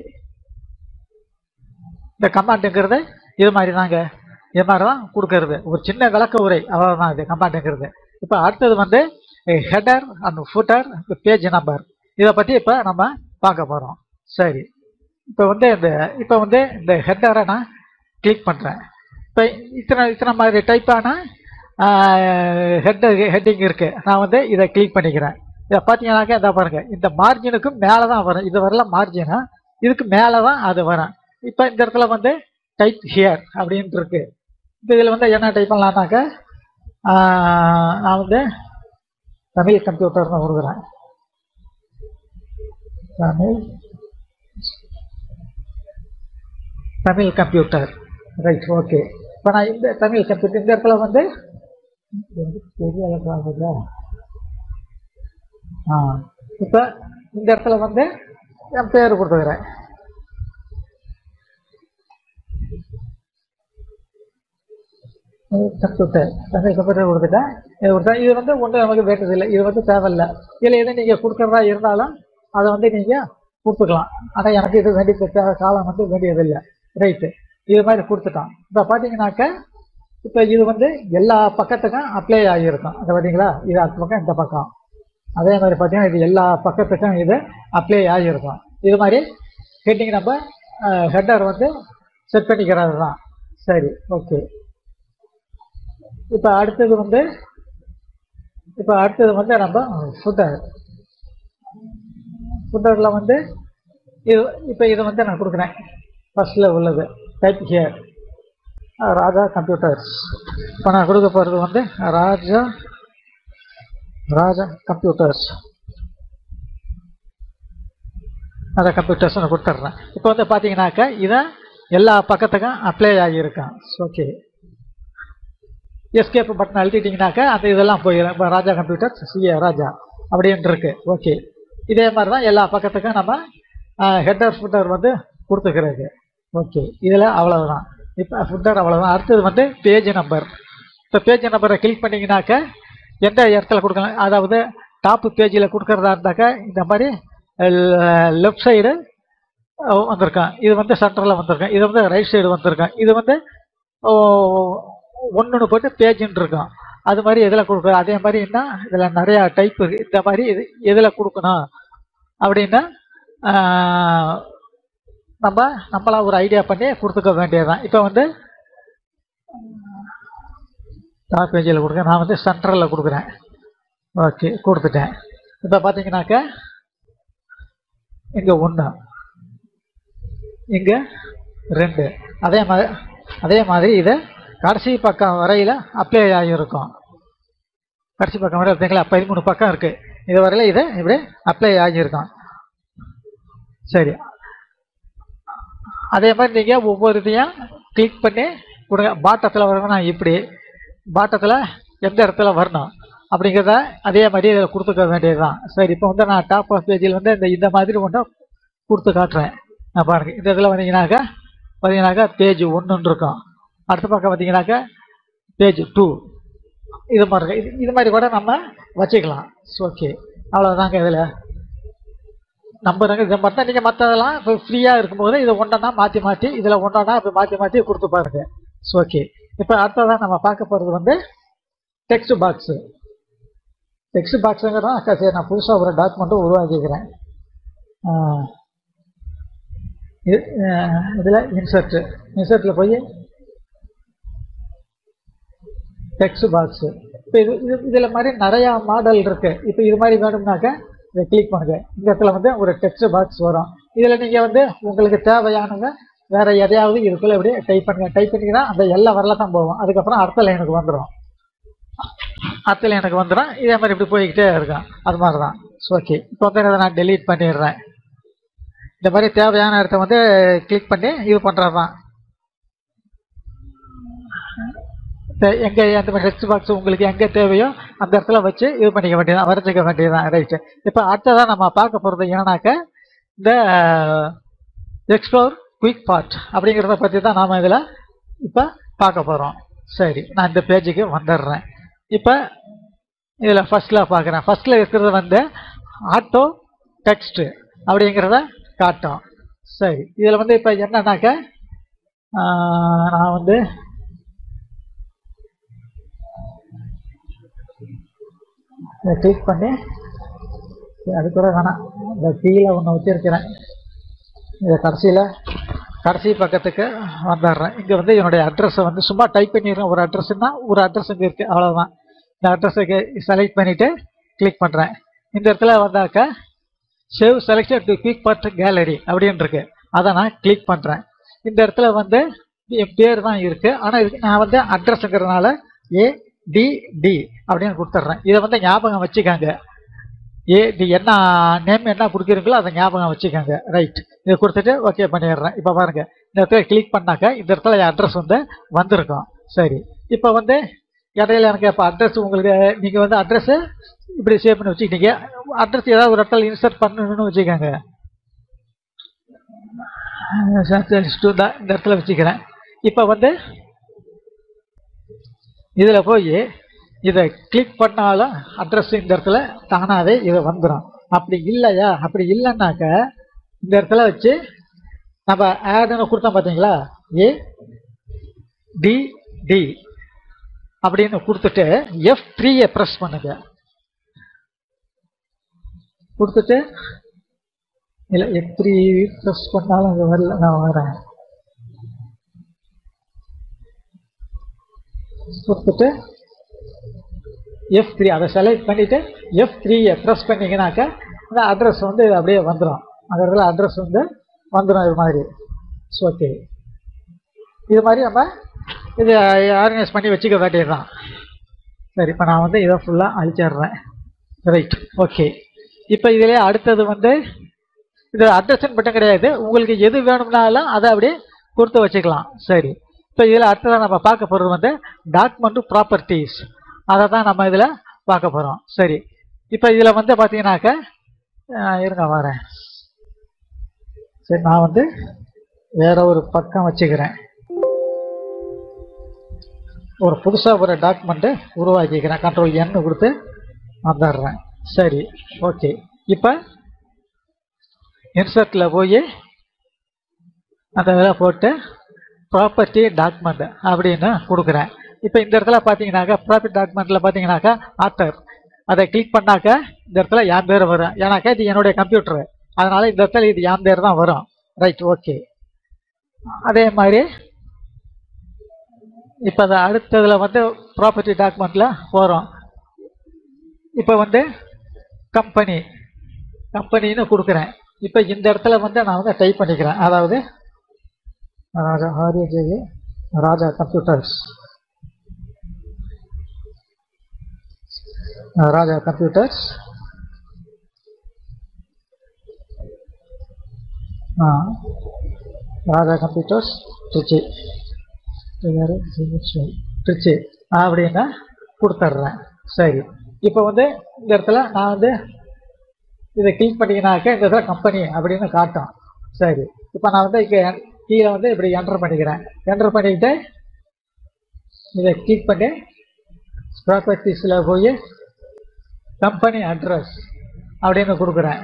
இந்த கமாண்டுங்கிறது இது மாதிரி தாங்க இது மாதிரி தான் கொடுக்கறது ஒரு சின்ன விளக்க உரை அவ்வளோதான் இது கமாண்டுங்கிறது இப்போ அடுத்தது வந்து header and footer page number இதை பற்றி இப்போ நம்ம பார்க்க போகிறோம் சரி இப்போ வந்து இந்த இப்போ வந்து இந்த ஹெட்டரை நான் கிளிக் பண்ணுறேன் இப்போ இத்தனை இத்தனை மாதிரி டைப்பான ஹெட் ஹெட்டிங் இருக்குது நான் வந்து இதை கிளிக் பண்ணிக்கிறேன் இதை பார்த்தீங்கன்னாக்கா இதை பாருங்கள் இந்த மார்ஜினுக்கும் மேலே தான் வரும் இது வரல மார்ஜினா இதுக்கு மேலே தான் அது வரும் இப்போ இந்த இடத்துல வந்து டைப் ஹியர் அப்படின்ட்டு இருக்கு இப்போ இதில் வந்து என்ன டைப் பண்ணலான்னாக்கா ஆஹ், நான் வந்து தமிழ் கம்ப்யூட்டர்னு கொடுக்குறேன் Tamil Tamil computer right okay இப்போ நான் இந்த தமிழ் கம்ப்யூட்டர் இந்த இடத்துல வந்து இது வந்து பெரிய அளவுக்கு ஆகுதா ஆ இப்போ இந்த இடத்துல வந்து என் பேர் கொடுத்துக்கிறேன் கம்ப்யூட்டர் தமிழ் கம்ப்யூட்டர் கொடுத்துட்டேன் இது கொடுத்தா இது வந்து ஒன்றும் நமக்கு வேண்டதில்லை இது வந்து தேவையில்லை இதில் எதுவும் நீங்கள் கொடுக்குறதா இருந்தாலும் அதை வந்து நீங்கள் கொடுத்துக்கலாம் ஆனால் எனக்கு இது வேண்டிய தேவை காலம் வந்து வேண்டியதில்லை ரைட்டு இது மாதிரி கொடுத்துட்டோம் இப்போ பார்த்தீங்கன்னாக்க இப்போ இது வந்து எல்லா பக்கத்துக்கும் அப்ளை ஆகியிருக்கும் அதை பார்த்தீங்களா இது அந்த பக்கம் இந்த பக்கம் அதே மாதிரி பார்த்தீங்கன்னா இது எல்லா பக்கத்துக்கும் இது அப்ளை ஆகியிருக்கும் இது மாதிரி ஹெட்டிங் நம்ம ஹெட்டர் வந்து செட் பண்ணிக்கிறது தான் சரி ஓகே இப்போ அடுத்தது வந்து இப்போ அடுத்தது வந்து நம்ம ஃபுட்டர் ஃபுட்டரில் வந்து இது இப்போ இதை வந்து நான் கொடுக்குறேன் ஃபர்ஸ்டில் உள்ளது டைப் ஹியர் ராஜா கம்ப்யூட்டர்ஸ் இப்போ நான் கொடுக்க போகிறது வந்து ராஜா ராஜா கம்ப்யூட்டர்ஸ் ராஜா கம்ப்யூட்டர்ஸ் நான் கொடுத்துட்றேன் இப்போ வந்து பார்த்தீங்கன்னாக்கா இதை எல்லா பக்கத்துக்கும் அப்ளை ஆகியிருக்கான் ஓகே எஸ்கேப் பட்டன் அழுத்திட்டிங்கனாக்கா அந்த இதெல்லாம் போயிடும் இப்போ ராஜா கம்ப்யூட்டர் சிஏ ராஜா அப்படின்னு இருக்கு ஓகே இதே மாதிரி தான் எல்லா பக்கத்துக்கும் நம்ம ஹெட்டர் ஃபுட்டர் வந்து கொடுத்துக்கிறது ஓகே இதில் அவ்வளவுதான் இப்போ ஃபுட்டர் அவ்வளோதான் அடுத்தது வந்து பேஜ் நம்பர் இப்போ பேஜ் நம்பரை கிளிக் பண்ணிங்கனாக்க எந்த இடத்துல கொடுக்கலாம் அதாவது டாப்பு பேஜில் கொடுக்கறதா இருந்தாக்கா இந்த மாதிரி லெஃப்ட் சைடு வந்திருக்கான் இது வந்து சென்டரில் வந்திருக்கான் இது வந்து ரைட் சைடு வந்திருக்கான் இது வந்து ஒன்று போட்டு பேஜுன்னு இருக்கும் அது மாதிரி எதில் கொடுக்குறோம் அதே மாதிரி என்ன இதில் நிறையா டைப் இருக்கு இந்த மாதிரி இது எதில் கொடுக்கணும் அப்படின்னா ஆஹ், நம்ம நம்மளா ஒரு ஐடியா பண்ணி கொடுத்துக்க வேண்டியதுதான் இப்போ வந்து டாப் பேஜில் கொடுக்க நான் வந்து சென்ட்ரலில் கொடுக்குறேன் ஓகே கொடுத்துட்டேன் இப்போ பார்த்தீங்கன்னாக்க இங்கே ஒன்று இங்கே ரெண்டு அதே மாதிரி அதே மாதிரி இது கடைசி பக்கம் வரையில் அப்ளை ஆகியிருக்கும் கடைசி பக்கம் வரை பார்த்தீங்களா பதிமூணு பக்கம் இருக்குது இது வரையில் இது இப்படி அப்ளை ஆகியிருக்கும் சரி அதே மாதிரி நீங்கள் ஒவ்வொரு இதையும் கிளிக் பண்ணி கொடுங்க பாட்டத்தில் வரணும்னா இப்படி பாட்டத்தில் எந்த இடத்துல வரணும் அப்படிங்கிறத அதே மாதிரி இதில் கொடுத்துக்க வேண்டியது தான் சரி இப்போ வந்து நான் டாப் ஆஃப் பேஜில் வந்து இந்த இந்த மாதிரி ஒன்று கொடுத்து காட்டுறேன் நான் பாருங்கள் இந்த இதில் வந்தீங்கன்னாக்கா பார்த்தீங்கன்னாக்கா பேஜ் ஒன்றுன்னு இருக்கும் அடுத்த பக்கம் பார்த்தீங்கன்னாக்கா பேஜ் டூ இது பாருங்க இது இது மாதிரி கூட நம்ம வச்சுக்கலாம் ஓகே அவ்வளோதாங்க இதில் நம்புறங்க இதை மட்டும் நீங்கள் மற்றதெல்லாம் இப்போ ஃப்ரீயாக இருக்கும்போது இதை ஒன்றா மாற்றி மாற்றி இதில் ஒன்றா இப்போ மாற்றி மாற்றி கொடுத்து பாருங்க ஓகே இப்போ அடுத்ததாக நம்ம பார்க்க போகிறது வந்து டெக்ஸ்ட் பாக்ஸு டெக்ஸ்ட் பாக்ஸுங்கிறதான் அக்கா சரி நான் புதுசாக ஒரு டாக்குமெண்ட்டும் உருவாக்கிக்கிறேன் ஆஹ் இது இதில் இன்சர்ட்டு இன்சர்ட்டில் போய் டெக்ஸ்ட் பாக்ஸு இப்போ இது இது இதில் மாதிரி நிறையா மாடல் இருக்குது இப்போ இது மாதிரி வேணும்னாக்க இதை கிளிக் பண்ணுங்க இந்த இடத்துல வந்து ஒரு டெக்ஸ்ட் பாக்ஸ் வரும் இதில் நீங்கள் வந்து உங்களுக்கு தேவையானவங்க வேற எதையாவது இதுக்குள்ள இப்படி டைப் பண்ணுங்க டைப் பண்ணிங்கன்னா அந்த எல்லா வரல தான் போகும் அதுக்கப்புறம் அடுத்த லைனுக்கு வந்துடும் அடுத்த லைனுக்கு வந்துடும் இதே மாதிரி இப்படி போய்கிட்டே இருக்கும் அது மாதிரி தான் ஓகே இப்போ வந்து இதை நான் டெலீட் பண்ணிடுறேன் இந்த மாதிரி தேவையான இடத்த வந்து கிளிக் பண்ணி இது பண்ணுறது தான் எங்கே அந்த மாதிரி டெக்ஸ்ட் பாக்ஸ் உங்களுக்கு எங்கே தேவையோ அந்த இடத்துல வச்சு இது பண்ணிக்க வேண்டியதான் வரைஞ்சிக்க வேண்டியதுதான் ரைட்டு இப்போ அடுத்ததான் நம்ம பார்க்க போகிறது என்னன்னாக்க இந்த எக்ஸ்ப்ளோர் குயிக் பார்ட் அப்படிங்கிறத பற்றி தான் நாம் இதில் இப்போ பார்க்க போகிறோம் சரி நான் இந்த பேஜுக்கு வந்துடுறேன் இப்போ இதில் ஃபஸ்ட்டில் பார்க்குறேன் ஃபஸ்ட்டில் இருக்கிறது வந்து ஆட்டோ டெக்ஸ்ட்டு அப்படிங்கிறத காட்டும் சரி இதில் வந்து இப்போ என்னன்னாக்க ஆஹ், நான் வந்து இதை கிளிக் பண்ணி சரி, அது கூட வேணாம் இந்த கீழே ஒன்று வச்சிருக்கிறேன் இதை கடைசியில் கடைசி பக்கத்துக்கு வந்துடுறேன் இங்கே வந்து என்னுடைய அட்ரஸை வந்து சும்மா டைப் பண்ணிடுறேன் ஒரு அட்ரஸ்னா ஒரு அட்ரஸ் இங்கே இருக்குது அவ்வளோதான் இந்த அட்ரஸை செலக்ட் பண்ணிவிட்டு கிளிக் பண்ணுறேன் இந்த இடத்துல வந்தாக்க save selection to quick part gallery அப்படின்னு இருக்கு அதை நான் கிளிக் பண்ணுறேன் இந்த இடத்துல வந்து என் பேர் தான் இருக்குது ஆனால் இதுக்கு நான் வந்து அட்ரஸுங்கிறதுனால ஏ டி டி அப்படின்னு கொடுத்துட்றேன் இதை வந்து ஞாபகம் வச்சுக்கோங்க ஏ டி என்ன நேம் என்ன கொடுக்குறீங்களோ அதை ஞாபகம் வச்சுக்கோங்க ரைட் இதை கொடுத்துட்டு ஓகே பண்ணிடுறேன் இப்போ பாருங்க இந்த இடத்துல கிளிக் பண்ணாக்க இந்த இடத்துல என் அட்ரஸ் வந்து வந்திருக்கும் சரி இப்போ வந்து இடையில எனக்கு இப்போ அட்ரஸ் உங்களுக்கு நீங்கள் வந்து அட்ரஸு இப்படி சேவ் பண்ணி வச்சுக்கிட்டீங்க அட்ரஸ் ஏதாவது ஒரு இடத்துல இன்சர்ட் பண்ணணும்னு வச்சுக்கோங்க தான் இந்த இடத்துல வச்சுக்கிறேன் இப்போ வந்து இதில் போய் இதை கிளிக் பண்ணாலும் அட்ரஸ் இந்த இடத்துல தானாகவே இது வந்துடும் அப்படி இல்லையா அப்படி இல்லைன்னாக்க இந்த இடத்துல வச்சு நம்ம ஆடுன்னு கொடுத்தோம் பார்த்தீங்களா ஏ டி டி அப்படின்னு கொடுத்துட்டு எஃப் த்ரீயை ப்ரெஸ் பண்ணுங்க கொடுத்துட்டு இல்லை எஃப் த்ரீ ப்ரெஸ் பண்ணாலும் அது வரல நான் வரேன் கொடுத்துட்டு எஃப் த்ரீ அதை செலக்ட் பண்ணிவிட்டு எஃப் த்ரீயை ப்ரெஸ் பண்ணிங்கனாக்க அந்த அட்ரஸ் வந்து இது அப்படியே வந்துடும் அந்த இடத்துல அட்ரஸ் வந்து வந்துடும் இது மாதிரி ஓகே இது மாதிரி நம்ம இது ஆர்கனைஸ் பண்ணி வச்சுக்க வேண்டியது தான் சரி இப்போ நான் வந்து இதை ஃபுல்லாக அழிச்சிடுறேன் ரைட் ஓகே இப்போ இதிலே அடுத்தது வந்து இது அட்ரஸ்ன்னு மட்டும் கிடையாது உங்களுக்கு எது வேணும்னாலும் அதை அப்படியே கொடுத்து வச்சுக்கலாம் சரி இப்போ இதில் அடுத்ததாக நம்ம பார்க்க போகிறது வந்து டாக்குமெண்ட் ப்ராப்பர்ட்டிஸ் அதை தான் நம்ம இதில் பார்க்க போகிறோம் சரி இப்போ இதில் வந்து பார்த்தீங்கன்னாக்க அஹ், இருங்க வரேன் சரி நான் வந்து வேற ஒரு பக்கம் வச்சுக்கிறேன் ஒரு புதுசாக ஒரு டாக்குமெண்ட்டை உருவாக்கிக்கிறேன் கண்ட்ரோல் என் கொடுத்து வந்துடுறேன் சரி ஓகே இப்போ இன்சர்ட்டில் போய் அந்த இதில் போட்டு ப்ராப்பர்ட்டி டாக்குமெண்ட் அப்படின்னு கொடுக்குறேன் இப்போ இந்த இடத்துல பார்த்தீங்கன்னாக்கா ப்ராப்பர்ட்டி டாக்குமெண்ட்டில் பார்த்தீங்கன்னாக்கா ஆத்தர் அதை கிளிக் பண்ணாக்க இந்த இடத்துல என் பேர் வரும் ஏன்னாக்கா இது என்னுடைய கம்ப்யூட்டரு அதனால இந்த இடத்துல இது என் பேர் தான் வரும் ரைட் ஓகே அதே மாதிரி இப்போ அது அடுத்ததில் வந்து ப்ராப்பர்ட்டி டாக்குமெண்ட்டில் போகிறோம் இப்போ வந்து கம்பெனி கம்பெனின்னு கொடுக்குறேன் இப்போ இந்த இடத்துல வந்து நான் வந்து டைப் பண்ணிக்கிறேன் அதாவது ராஜா ஆரியஜேவி ராஜா கம்ப்யூட்டர்ஸ் ராஜா கம்ப்யூட்டர்ஸ் ஆ ராஜா கம்ப்யூட்டர்ஸ் திருச்சி திருச்சி அப்படின்னா கொடுத்துட்றேன் சரி இப்போ வந்து இந்த இடத்துல நான் வந்து இதை கிளிக் பண்ணிக்கினாக்க இந்த இடத்துல கம்பெனி அப்படின்னு காட்டும் சரி இப்போ நான் வந்து இங்கே கீழே வந்து இப்படி என்டர் பண்ணிக்கிறேன் என்டர் பண்ணிக்கிட்டு இதை கிளிக் பண்ணி ப்ராப்பர்ட்டிஸில் போய் கம்பெனி அட்ரஸ் அப்படின்னு கொடுக்குறேன்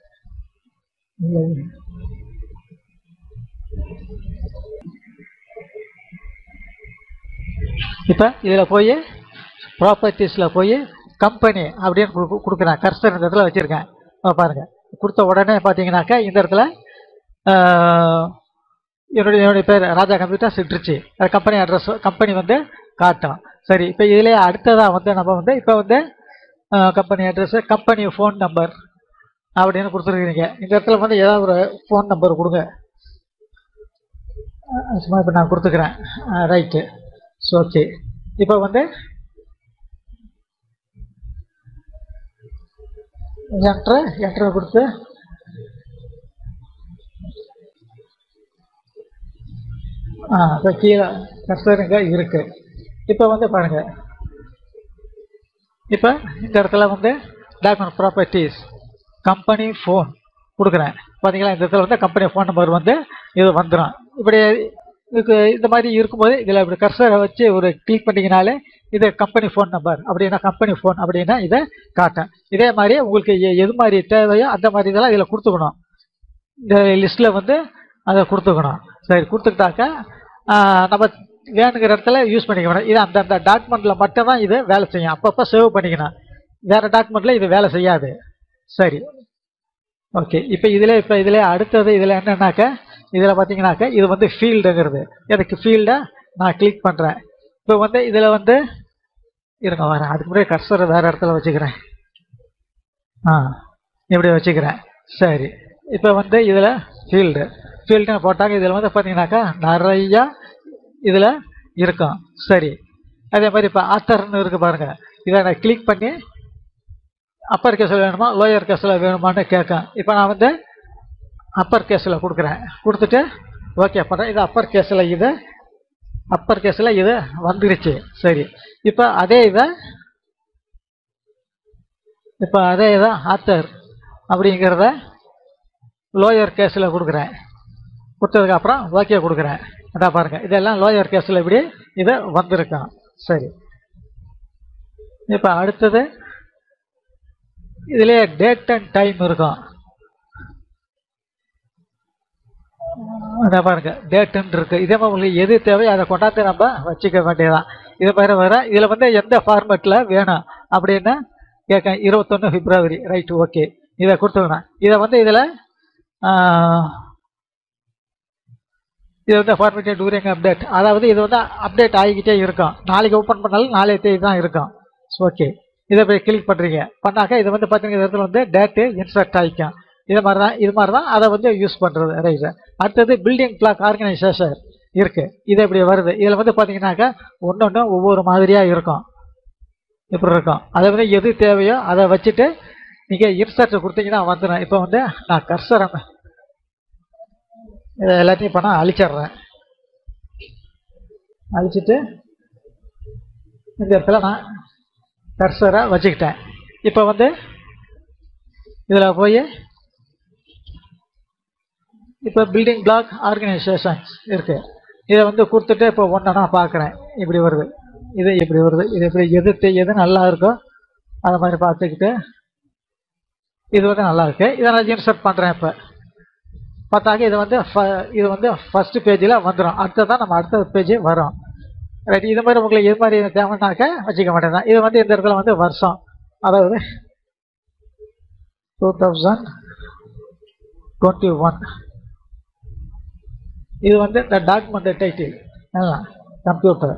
இப்போ இதில் போய் ப்ராப்பர்ட்டிஸில் போய் கம்பெனி அப்படின்னு கொடு- கொடுக்குறேன் கர்சர் இந்த இடத்துல வச்சுருக்கேன் பாருங்க கொடுத்த உடனே பார்த்தீங்கன்னாக்கா இந்த இடத்துல ஆஹ், என்னுடைய என்னுடைய பேர் ராஜா கம்ப்யூட்டர்ஸ் இட்டுருச்சு அது கம்பெனி அட்ரஸ் கம்பெனி வந்து காட்டும் சரி இப்போ இதிலே அடுத்ததாக வந்து நம்ம வந்து இப்போ வந்து company address company phone number அப்படின்னு கொடுத்துருக்கீங்க இந்த இடத்துல வந்து ஏதாவது ஒரு ஃபோன் நம்பர் கொடுங்க அஹ் சும்மா இப்போ நான் கொடுத்துக்கிறேன் ரைட்டு ஸோ ஓகே இப்போ வந்து என்ட்ரு என்ட்ரு கொடுத்து ஆ இப்போ கீழே கர்சருங்க இருக்கு இப்போ வந்து பாருங்க இப்போ இந்த இடத்துல வந்து டாக்குமெண்ட் ப்ராப்பர்ட்டிஸ் கம்பெனி ஃபோன் கொடுக்குறேன் பார்த்தீங்களா இந்த இடத்துல வந்து கம்பெனி ஃபோன் நம்பர் வந்து இது வந்துடும் இப்படி இதுக்கு இந்த மாதிரி இருக்கும்போது இதில் இப்படி கர்சரை வச்சு ஒரு கிளிக் பண்ணிங்கனாலே இது கம்பெனி ஃபோன் நம்பர் அப்படின்னா கம்பெனி ஃபோன் அப்படின்னா இதை காட்டும் இதே மாதிரி உங்களுக்கு எ- எது மாதிரி தேவையோ அந்த மாதிரி இதெல்லாம் இதில் கொடுத்துக்கணும் இந்த லிஸ்ட்டில் வந்து அதை கொடுத்துக்கணும் சரி கொடுத்துக்கிட்டாக்கா ஆஹ், நம்ம வேணுங்கிற இடத்துல யூஸ் பண்ணிக்கணும் இது அந்த அந்த டாக்குமெண்ட்டில் மட்டும்தான் இது வேலை செய்யும் அப்பப்போ சேவ் பண்ணிக்கணும் வேறு டாக்குமெண்ட்டில் இது வேலை செய்யாது சரி ஓகே இப்போ இதில் இப்போ இதில் அடுத்தது இதில் என்னன்னாக்கா இதில் பார்த்தீங்கன்னாக்கா இது வந்து ஃபீல்டுங்கிறது எனக்கு ஃபீல்டை நான் கிளிக் பண்ணுறேன் இப்போ வந்து இதில் வந்து இருங்க வரேன் அதுக்கு முன்னாடி கர்சரை வேறு இடத்துல வச்சுக்கிறேன் ஆ இப்படி வச்சுக்கிறேன் சரி இப்போ வந்து இதில் ஃபீல்டு ஃபீல்டுன்னு போட்டாங்க இதில் வந்து பார்த்தீங்கன்னாக்கா நிறையா இதில் இருக்கும் சரி அதே மாதிரி இப்போ ஆத்தர்னு இருக்கு பாருங்க இதை நான் கிளிக் பண்ணி அப்பர் கேஸில் வேணுமா லோயர் கேஸில் வேணுமான்னு கேட்கும் இப்போ நான் வந்து அப்பர் கேஸில் கொடுக்குறேன் கொடுத்துட்டு ஓகே பண்ணுறேன் இது அப்பர் கேஸில் இது அப்பர் கேஸில் இது வந்துருச்சு சரி இப்போ அதே இதை இப்போ அதே இதை ஆத்தர் அப்படிங்கிறத லோயர் கேஸில் கொடுக்குறேன் கொடுத்ததுக்கப்புறம் ஓகே கொடுக்குறேன் அதான் பாருங்கள் இதெல்லாம் லோயர் கேஸில் இப்படி இது வந்திருக்கும் சரி இப்போ அடுத்தது இதுலேயே டேட் அண்ட் டைம் இருக்கும் அதான் பாருங்க டேட்டுன்னு இருக்கு இதே மாதிரி உங்களுக்கு எது தேவையோ அதை கொண்டாந்து நம்ம வச்சுக்க வேண்டியதான் இது மாதிரி வர இதில் வந்து எந்த ஃபார்மேட்டில் வேணும் அப்படின்னு கேட்க இருபத்தொன்று பிப்ரவரி ரைட் ஓகே இதை கொடுத்துக்கணும் இதை வந்து இதில் இது வந்து ஃபார்மேட் டூரிங் அப்டேட் அதாவது இது வந்து அப்டேட் ஆகிக்கிட்டே இருக்கும் நாளைக்கு ஓப்பன் பண்ணாலும் நாளைய தேதி தான் இருக்கும் ஓகே இதை போய் கிளிக் பண்ணுறீங்க பண்ணாக்க இது வந்து பார்த்தீங்கன்னா இந்த இடத்துல வந்து டேட்டு இன்சர்ட் ஆகிக்கும் இது மாதிரி தான் இது மாதிரி தான் அதை வந்து யூஸ் பண்ணுறது ரைட் அடுத்தது பில்டிங் பிளாக் ஆர்கனைசேஷன் இருக்குது இது இப்படி வருது இதில் வந்து பார்த்தீங்கன்னாக்கா ஒன்று ஒன்று ஒவ்வொரு மாதிரியாக இருக்கும் இப்படி இருக்கும் அதை வந்து எது தேவையோ அதை வச்சுட்டு நீங்கள் இன்சர்ட் கொடுத்தீங்கன்னா வந்துடும் இப்போ வந்து நான் கர்சரை இதை எல்லாத்தையும் இப்போ நான் அழிச்சிடுறேன் அழிச்சிட்டு இந்த இடத்துல நான் கர்சரை வச்சுக்கிட்டேன் இப்போ வந்து இதில் போய் இப்போ பில்டிங் பிளாக் ஆர்கனைசேஷன்ஸ் இருக்குது இதை வந்து கொடுத்துட்டு இப்போ ஒன்றா பார்க்குறேன் இப்படி வருது இது இப்படி வருது இது இப்படி எதிர்த்து எது நல்லா இருக்கோ அதை மாதிரி பார்த்துக்கிட்டு இது வந்து நல்லா இருக்கு இதை நான் இன்சர்ட் பண்ணுறேன் இப்போ பார்த்தாக்க இது வந்து ஃப- இது வந்து ஃபர்ஸ்ட் பேஜில் வந்துடும் அடுத்ததான் நம்ம அடுத்த பேஜ் வரும் ரைட் இது மாதிரி உங்களுக்கு இது மாதிரி தேவைன்னாக்க வச்சுக்க மாட்டேன் தான். இது வந்து இந்த இடத்துல வந்து வருஷம் அதாவது டூ தௌசண்ட் டுவெண்ட்டி ஒன் இது வந்து இந்த டாக்குமெண்ட் டைட்டில் கம்ப்யூட்டர்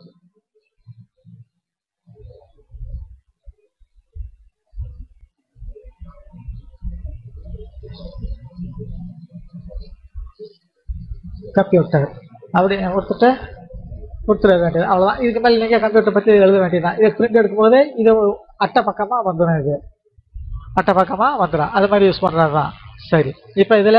கம்ப்யூட்டர் அப்படி கொடுத்துட்டு கொடுத்துட வேண்டியது அவ்வளோதான் இதுக்கு மேலே நீங்கள் கம்ப்யூட்டர் பற்றி எழுத வேண்டியதுதான் இதை பிரிண்ட் எடுக்கும்போது இது அட்டை பக்கமாக வந்துடும் இது அட்டை பக்கமாக வந்துடும் அது மாதிரி யூஸ் பண்ணுறது தான் சரி இப்போ இதில்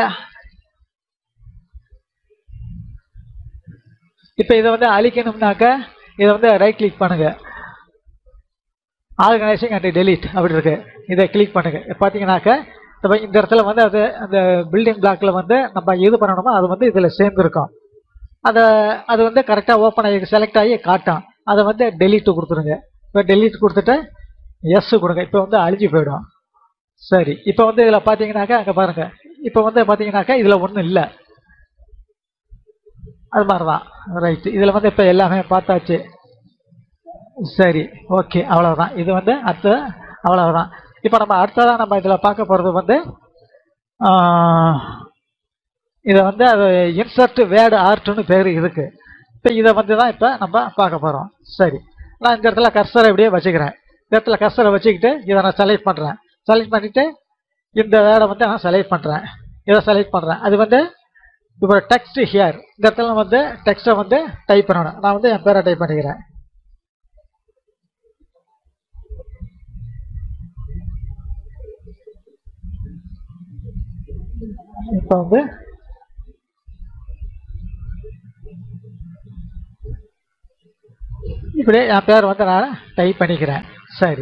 இப்போ இதை வந்து அழிக்கணும்னாக்க இதை வந்து ரைட் கிளிக் பண்ணுங்க ஆர்கனைசிங் அண்ட் டெலீட் அப்படி இருக்கு இதை கிளிக் பண்ணுங்க பார்த்தீங்கன்னாக்க இப்ப இந்த இடத்துல வந்து அது அந்த பில்டிங் பிளாக்ல வந்து நம்ம எது பண்ணணுமோ அது வந்து இதில் சேர்ந்துருக்கும் அதை அது வந்து கரெக்டாக ஓப்பன் ஆகி செலக்ட் ஆகி காட்டும் அதை வந்து டெலீட் கொடுத்துருங்க இப்போ டெலீட் கொடுத்துட்டு எஸ் கொடுங்க இப்போ வந்து அழிஞ்சு போயிடும் சரி இப்போ வந்து இதில் பார்த்தீங்கன்னாக்கா அங்கே பாருங்க இப்போ வந்து பார்த்தீங்கன்னாக்கா இதில் ஒன்றும் இல்லை அது மாதிரி தான் ரைட்டு இதில் வந்து இப்போ எல்லாமே பார்த்தாச்சு சரி ஓகே அவ்வளவுதான் இது வந்து அடுத்த அவ்வளவுதான் இப்போ நம்ம அடுத்ததான் நம்ம இதில் பார்க்க போகிறது வந்து ஆஹ், இதை வந்து அது இன்சர்ட் வேர்டு ஆர்ட்னு பேர் இருக்கு இப்போ இதை வந்து தான் இப்போ நம்ம பார்க்க போகிறோம் சரி நான் இந்த இடத்துல கர்சரை இப்படியே வச்சுக்கிறேன் இந்த இடத்துல கர்சரை வச்சுக்கிட்டு இதை நான் செலக்ட் பண்ணுறேன் செலக்ட் பண்ணிவிட்டு இந்த வேர்டை வந்து நான் செலக்ட் பண்ணுறேன் இதை செலக்ட் பண்ணுறேன் அது வந்து இப்போ டெக்ஸ்ட் ஹியர் இந்த இடத்துல வந்து டெக்ஸ்ட்டை வந்து டைப் பண்ணணும் நான் வந்து என் பேரை டைப் பண்ணிக்கிறேன் இப்போ வந்து இப்படியே என் பேர் வந்து நான் டைப் பண்ணிக்கிறேன் சரி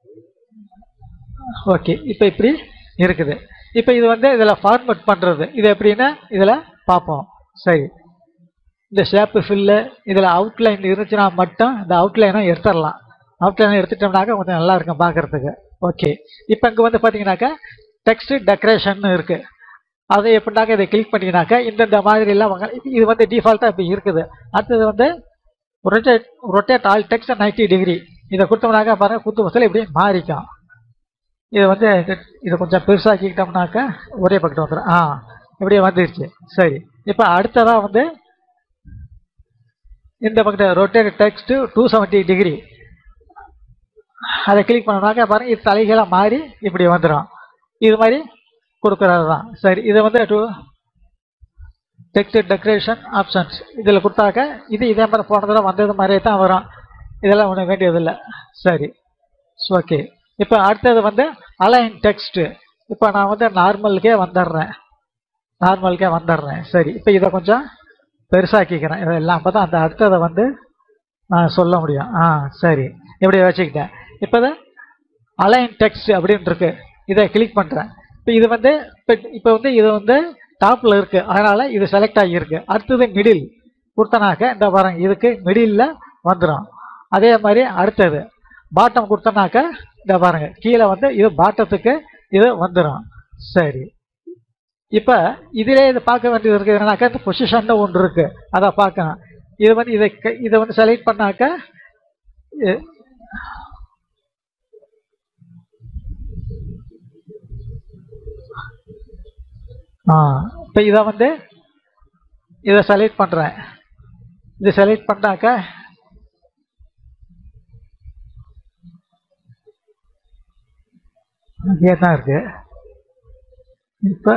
ஓகே இப்போ இப்படி இருக்குது இப்போ இது வந்து இதில் ஃபார்மேட் பண்ணுறது இது எப்படின்னா இதில் பார்ப்போம் சரி இந்த ஷேப்பு ஃபில்லு இதில் அவுட்லைன் இருந்துச்சுன்னா மட்டும் இந்த அவுட்லைனை எடுத்துடலாம் அவுட்லைனை எடுத்துட்டோம்னாக்கா கொஞ்சம் நல்லா இருக்கும் பார்க்குறதுக்கு ஓகே இப்போ இங்கே வந்து பார்த்தீங்கன்னாக்கா டெக்ஸ்ட் டெக்கரேஷன் இருக்குது அதை எப்படின்னாக்க இதை கிளிக் பண்ணிங்கனாக்கா இந்தந்த மாதிரிலாம் வாங்க இது வந்து டிஃபால்ட்டாக இப்போ இருக்குது அடுத்தது வந்து rotate rotate all text 90 degree இதை கொடுத்தோம்னாக்கா பாருங்க குத்து பஸ்ஸில் இப்படி மாறிக்கும் இது வந்து இதை கொஞ்சம் பெருசாக்கிக்கிட்டோம்னாக்கா ஒரே பக்கத்து வந்துடும் ஆ இப்படியே வந்துருச்சு சரி இப்போ அடுத்ததாக வந்து இந்த பக்கத்து rotate text two seventy degree அதை கிளிக் பண்ணோம்னாக்கா பாருங்க இது தலைகளாக மாறி இப்படி வந்துடும் இது மாதிரி கொடுக்கறது தான் சரி இதை வந்து டூ டெக்ஸ்ட் டெக்கரேஷன் ஆப்ஷன்ஸ் இதில் கொடுத்தாக்க இது இதே மாதிரி போன தடவை வந்தது மாதிரியே தான் வரும் இதெல்லாம் ஒன்றும் வேண்டியதில்லை சரி ஓகே இப்போ அடுத்தது வந்து அலைன் டெக்ஸ்ட் இப்போ நான் வந்து நார்மலுக்கே வந்துடுறேன் நார்மலுக்கே வந்துடுறேன் சரி இப்போ இதை கொஞ்சம் பெருசாக்கிக்கிறேன் இதெல்லாம் அப்போ தான் அந்த அடுத்ததை வந்து நான் சொல்ல முடியும் ஆ சரி இப்படி வச்சுக்கிட்டேன் இப்போ தான் அலைன் டெக்ஸ்ட் அப்படின்னு இருக்கு இதை கிளிக் பண்ணுறேன் இப்போ இது வந்து இப்போ இப்போ வந்து இது வந்து டாப்பில் இருக்கு அதனால இது செலக்ட் ஆகியிருக்கு அடுத்தது மிடில் கொடுத்தனாக்க இந்த பாருங்க இதுக்கு மிடில் வந்துடும் அதே மாதிரி அடுத்தது பாட்டம் கொடுத்தனாக்க இந்த பாருங்க கீழே வந்து இது பாட்டத்துக்கு இது வந்துடும் சரி இப்போ இதிலே இது பார்க்க வேண்டியது இருக்குது என்னன்னாக்கா இந்த பொசிஷன் ஒன்று இருக்கு அதை பார்க்கணும் இது வந்து இதை க- இதை வந்து செலக்ட் பண்ணாக்க இ- ஆ இப்போ இதை வந்து இதை செலக்ட் பண்ணுறேன் இது செலக்ட் பண்ணாக்க இங்கே தான் இருக்கு இப்போ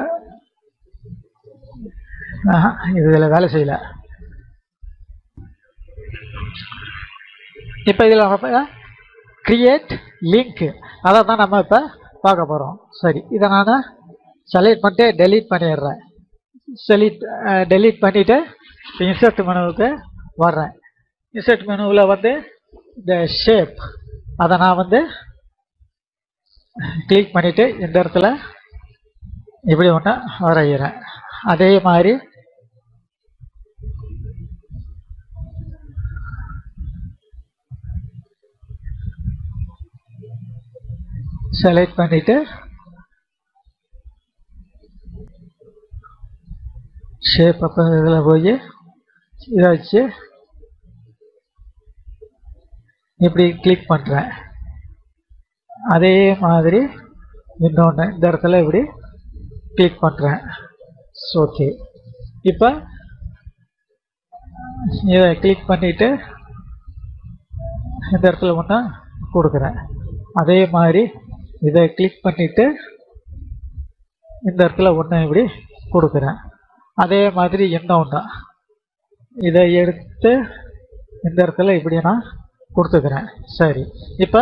ஆஹா இது இதில் வேலை செய்யல இப்போ இதில் நம்ம கிரியேட் லிங்க் அதை தான் நம்ம இப்போ பார்க்க போகிறோம் சரி இதை நான் செலக்ட் பண்ணிட்டு டெலீட் பண்ணிடுறேன் செலக்ட் டெலீட் பண்ணிவிட்டு இன்சர்ட் மெனுவுக்கு வர்றேன் இன்சர்ட் மெனுவில் வந்து இந்த ஷேப் அதை நான் வந்து கிளிக் பண்ணிவிட்டு இந்த இடத்துல இப்படி ஒன்று வரைகிறேன் அதே மாதிரி செலக்ட் பண்ணிட்டு ஷேப் அப்போ இதில் போய் இதை வச்சு இப்படி கிளிக் பண்ணுறேன் அதே மாதிரி இன்னொன்று இந்த இடத்துல இப்படி கிளிக் பண்ணுறேன் ஓகே இப்போ இதை கிளிக் பண்ணிவிட்டு இந்த இடத்துல ஒன்று கொடுக்குறேன் அதே மாதிரி இதை கிளிக் பண்ணிவிட்டு இந்த இடத்துல ஒன்று இப்படி கொடுக்குறேன் அதே மாதிரி இன்னொன்று இதை எடுத்து இந்த இடத்துல இப்படி நான் கொடுத்துக்கிறேன் சரி இப்போ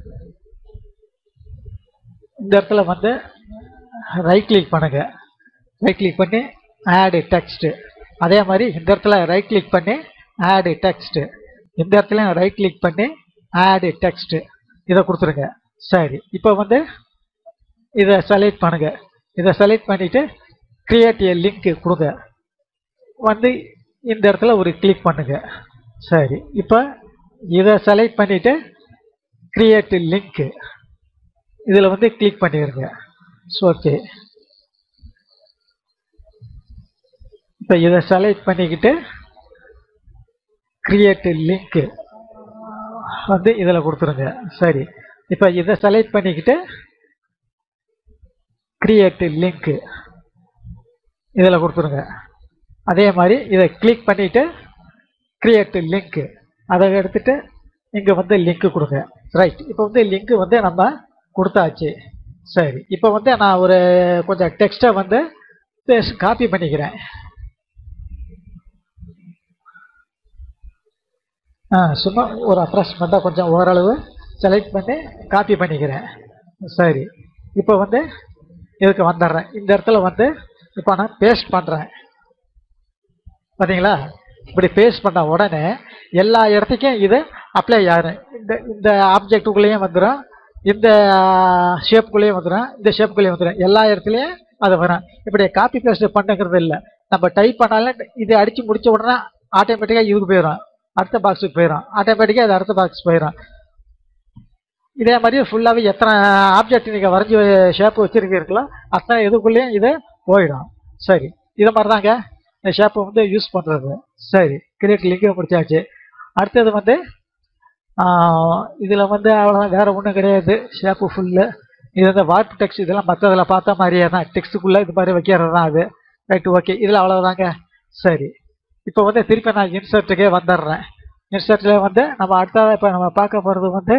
இந்த இடத்துல வந்து ரைட் கிளிக் பண்ணுங்க ரைட் கிளிக் பண்ணி ஆடு டெக்ஸ்ட்டு அதே மாதிரி இந்த இடத்துல ரைட் கிளிக் பண்ணி ஆடு டெக்ஸ்ட்டு இந்த இடத்துல ரைட் கிளிக் பண்ணி ஆடு டெக்ஸ்ட்டு இதை கொடுத்துருங்க சரி இப்போ வந்து இதை செலக்ட் பண்ணுங்க இதை செலக்ட் பண்ணிவிட்டு கிரியேட் ஏ லிங்க் கொடுங்க வந்து இந்த இடத்துல ஒரு கிளிக் பண்ணுங்க சரி இப்போ இதை செலக்ட் பண்ணிவிட்டு கிரியேட் லிங்க்கு இதில் வந்து கிளிக் பண்ணிடுங்க ஓகே இப்போ இதை செலக்ட் பண்ணிக்கிட்டு கிரியேட் லிங்க்கு வந்து இதில் கொடுத்துருங்க சரி இப்போ இதை செலக்ட் பண்ணிக்கிட்டு கிரியேட் லிங்க்கு இதில் கொடுத்துருங்க அதே மாதிரி இதை கிளிக் பண்ணிவிட்டு கிரியேட் லிங்க்கு அதை எடுத்துட்டு இங்கே வந்து லிங்க் கொடுங்க ரைட் இப்போ வந்து லிங்க் வந்து நம்ம கொடுத்தாச்சு சரி இப்போ வந்து நான் ஒரு கொஞ்சம் டெக்ஸ்ட்டை வந்து காப்பி பண்ணிக்கிறேன் ஆ சும்மா ஒரு அப்ராக்சிமேட்டாக கொஞ்சம் ஓரளவு செலக்ட் பண்ணி காப்பி பண்ணிக்கிறேன் சரி இப்போ வந்து இதுக்கு வந்துடுறேன் இந்த இடத்துல வந்து இப்போ நான் பேஸ்ட் பண்ணுறேன் பார்த்தீங்களா இப்படி பேஸ்ட் பண்ண உடனே எல்லா இடத்துக்கும் இது அப்ளை ஆகும் இந்த இந்த ஆப்ஜெக்ட்டுக்குள்ளேயும் வந்துடும் இந்த ஷேப்புக்குள்ளேயும் வந்துடும் இந்த ஷேப்புக்குள்ளேயும் வந்துடும் எல்லா இடத்துலையும் அது வரும் இப்படி காப்பி பேஸ்ட் பண்ணுங்கிறது இல்லை நம்ம டைப் பண்ணாலும் இது அடித்து முடிச்ச உடனே ஆட்டோமேட்டிக்காக இதுக்கு போயிடும் அடுத்த பாக்ஸுக்கு போயிடும் ஆட்டோமேட்டிக்காக அது அடுத்த பாக்ஸ் போயிடும் இதே மாதிரி ஃபுல்லாகவே எத்தனை ஆப்ஜெக்ட் நீங்கள் வரைஞ்சி ஷேப் வச்சுருக்கீங்களோ அத்தனை இதுக்குள்ளேயும் இது போயிடும் சரி இதை மாதிரி தாங்க இந்த ஷேப்பை வந்து யூஸ் பண்ணுறது சரி கிரியேட் லிங்கை முடிச்சாச்சு அடுத்தது வந்து இதில் வந்து அவ்வளோதான் வேறு ஒன்றும் கிடையாது ஷேப்பு ஃபுல்லு இது வந்து வார்ப் டெக்ஸ்ட் இதெல்லாம் மற்றதில் பார்த்த மாதிரியே தான் டெக்ஸ்ட்டுக்குள்ளே இது மாதிரி வைக்கிறது தான் அது ரைட்டு ஓகே இதில் அவ்வளோதாங்க சரி இப்போ வந்து திருப்பி நான் இன்சர்ட்டுக்கே வந்துடுறேன் இன்சர்ட்டில் வந்து நம்ம அடுத்ததாக இப்போ நம்ம பார்க்க போகிறது வந்து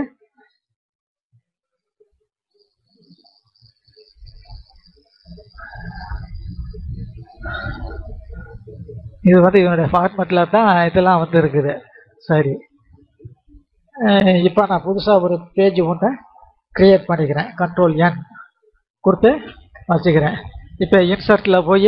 இது வந்து இவனுடைய ஃபார்மெட்டில் தான் இதெல்லாம் வந்து இருக்குது சரி இப்போ நான் புதுசாக ஒரு பேஜ் ஒன்று க்ரியேட் பண்ணிக்கிறேன் கண்ட்ரோல் என் கொடுத்து வச்சுக்கிறேன் இப்போ இன்சர்ட்டில் போய்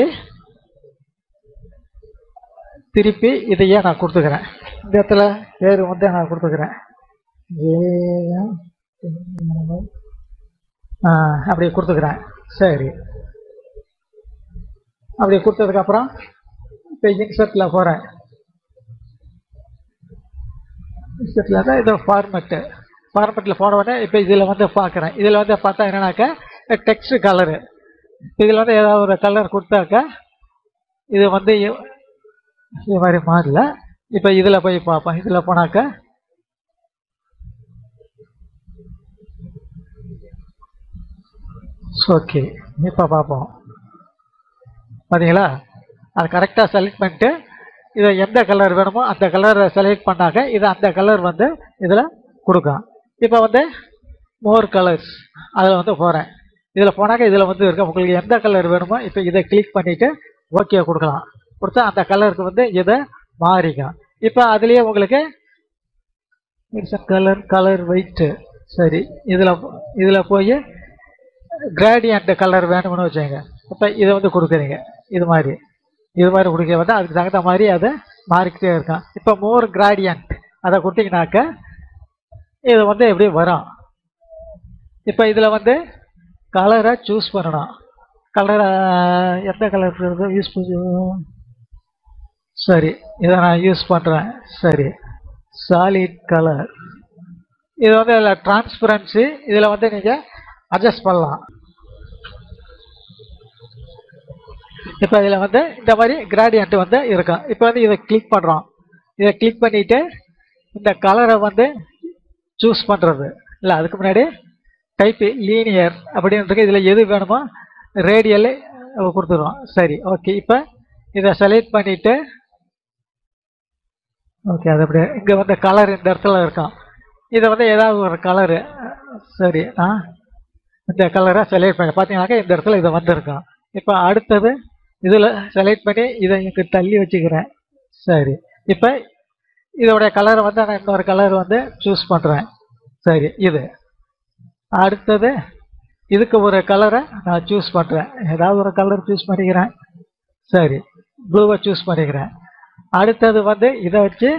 திருப்பி இதையே நான் கொடுத்துக்கிறேன் இந்த இடத்துல பேர் வந்து நான் கொடுத்துக்கிறேன் ஏஎம் அப்படி கொடுத்துக்கிறேன் சரி அப்படி கொடுத்ததுக்கப்புறம் இப்போ இன்சர்ட்டில் போகிறேன் இன்சர்ட்டில் தான் இதோ ஃபார்மெட்டு ஃபார்மெட்டில் போன உடனே இப்போ இதில் வந்து பார்க்குறேன் இதில் வந்து பார்த்தா என்னன்னாக்கா டெக்ஸ்ட் கலரு இதில் வந்து ஏதாவது ஒரு கலர் கொடுத்தாக்கா இது வந்து இது மாதிரி மாறல இப்போ இதில் போய் பார்ப்போம் இதில் போனாக்கா ஓகே இப்போ பார்ப்போம் பார்த்தீங்களா அது கரெக்டாக செலக்ட் பண்ணிட்டு இதை எந்த கலர் வேணுமோ அந்த கலரை செலக்ட் பண்ணாக்க இது அந்த கலர் வந்து இதில் கொடுக்கும் இப்போ வந்து மோர் கலர்ஸ் அதில் வந்து போகிறேன் இதில் போனாக்க இதில் வந்து இருக்க உங்களுக்கு எந்த கலர் வேணுமோ இப்போ இதை கிளிக் பண்ணிவிட்டு ஓகே கொடுக்கலாம் கொடுத்தா அந்த கலருக்கு வந்து இதை மாறிக்கும் இப்போ அதுலேயே உங்களுக்கு கலர் கலர் ஒயிட்டு சரி இதில் இதில் போய் கிராடியன்ட் கலர் வேணும்னு வச்சுங்க இப்போ இதை வந்து கொடுக்குறீங்க இது மாதிரி இது மாதிரி கொடுக்க வந்து அதுக்கு தகுந்த மாதிரி அதை மாறிக்கிட்டே இருக்கும் இப்போ மோர் கிராடியன்ட் அதை கொடுத்தீங்கனாக்க இது வந்து எப்படி வரும் இப்போ இதில் வந்து கலரை சூஸ் பண்ணணும் கலரை எந்த கலர் யூஸ் பண்ண சரி இதை நான் யூஸ் பண்ணுறேன் சரி சாலிட் கலர் இது வந்து இதில் டிரான்ஸ்பரன்சி இதில் வந்து நீங்கள் அட்ஜஸ்ட் பண்ணலாம் இப்போ இதில் வந்து இந்த மாதிரி கிராடியன்ட் வந்து இருக்கும் இப்போ வந்து இதை கிளிக் பண்ணுறோம் இதை கிளிக் பண்ணிட்டு இந்த கலரை வந்து சூஸ் பண்ணுறது இல்லை அதுக்கு முன்னாடி டைப் லீனியர் அப்படின்றது இதில் எது வேணுமோ ரேடியல் கொடுத்துருவோம் சரி ஓகே இப்போ இதை செலக்ட் பண்ணிவிட்டு ஓகே அது அப்படியே இங்கே வந்து கலர் இந்த இடத்துல இருக்கும் இதை வந்து ஏதாவது ஒரு கலரு சரி ஆ இந்த கலரை செலக்ட் பண்ணி பார்த்தீங்கன்னாக்கா இந்த இடத்துல இது வந்திருக்கும் இப்போ அடுத்தது இதில் செலக்ட் பண்ணி இதை இங்கே தள்ளி வச்சுக்கிறேன் சரி இப்போ இதோடைய கலரை வந்து நான் இன்னொரு கலர் வந்து சூஸ் பண்ணுறேன் சரி இது அடுத்தது இதுக்கு ஒரு கலரை நான் சூஸ் பண்ணுறேன் ஏதாவது ஒரு கலர் சூஸ் பண்ணிக்கிறேன் சரி ப்ளூவை சூஸ் பண்ணிக்கிறேன் அடுத்தது வந்து இதை வச்சு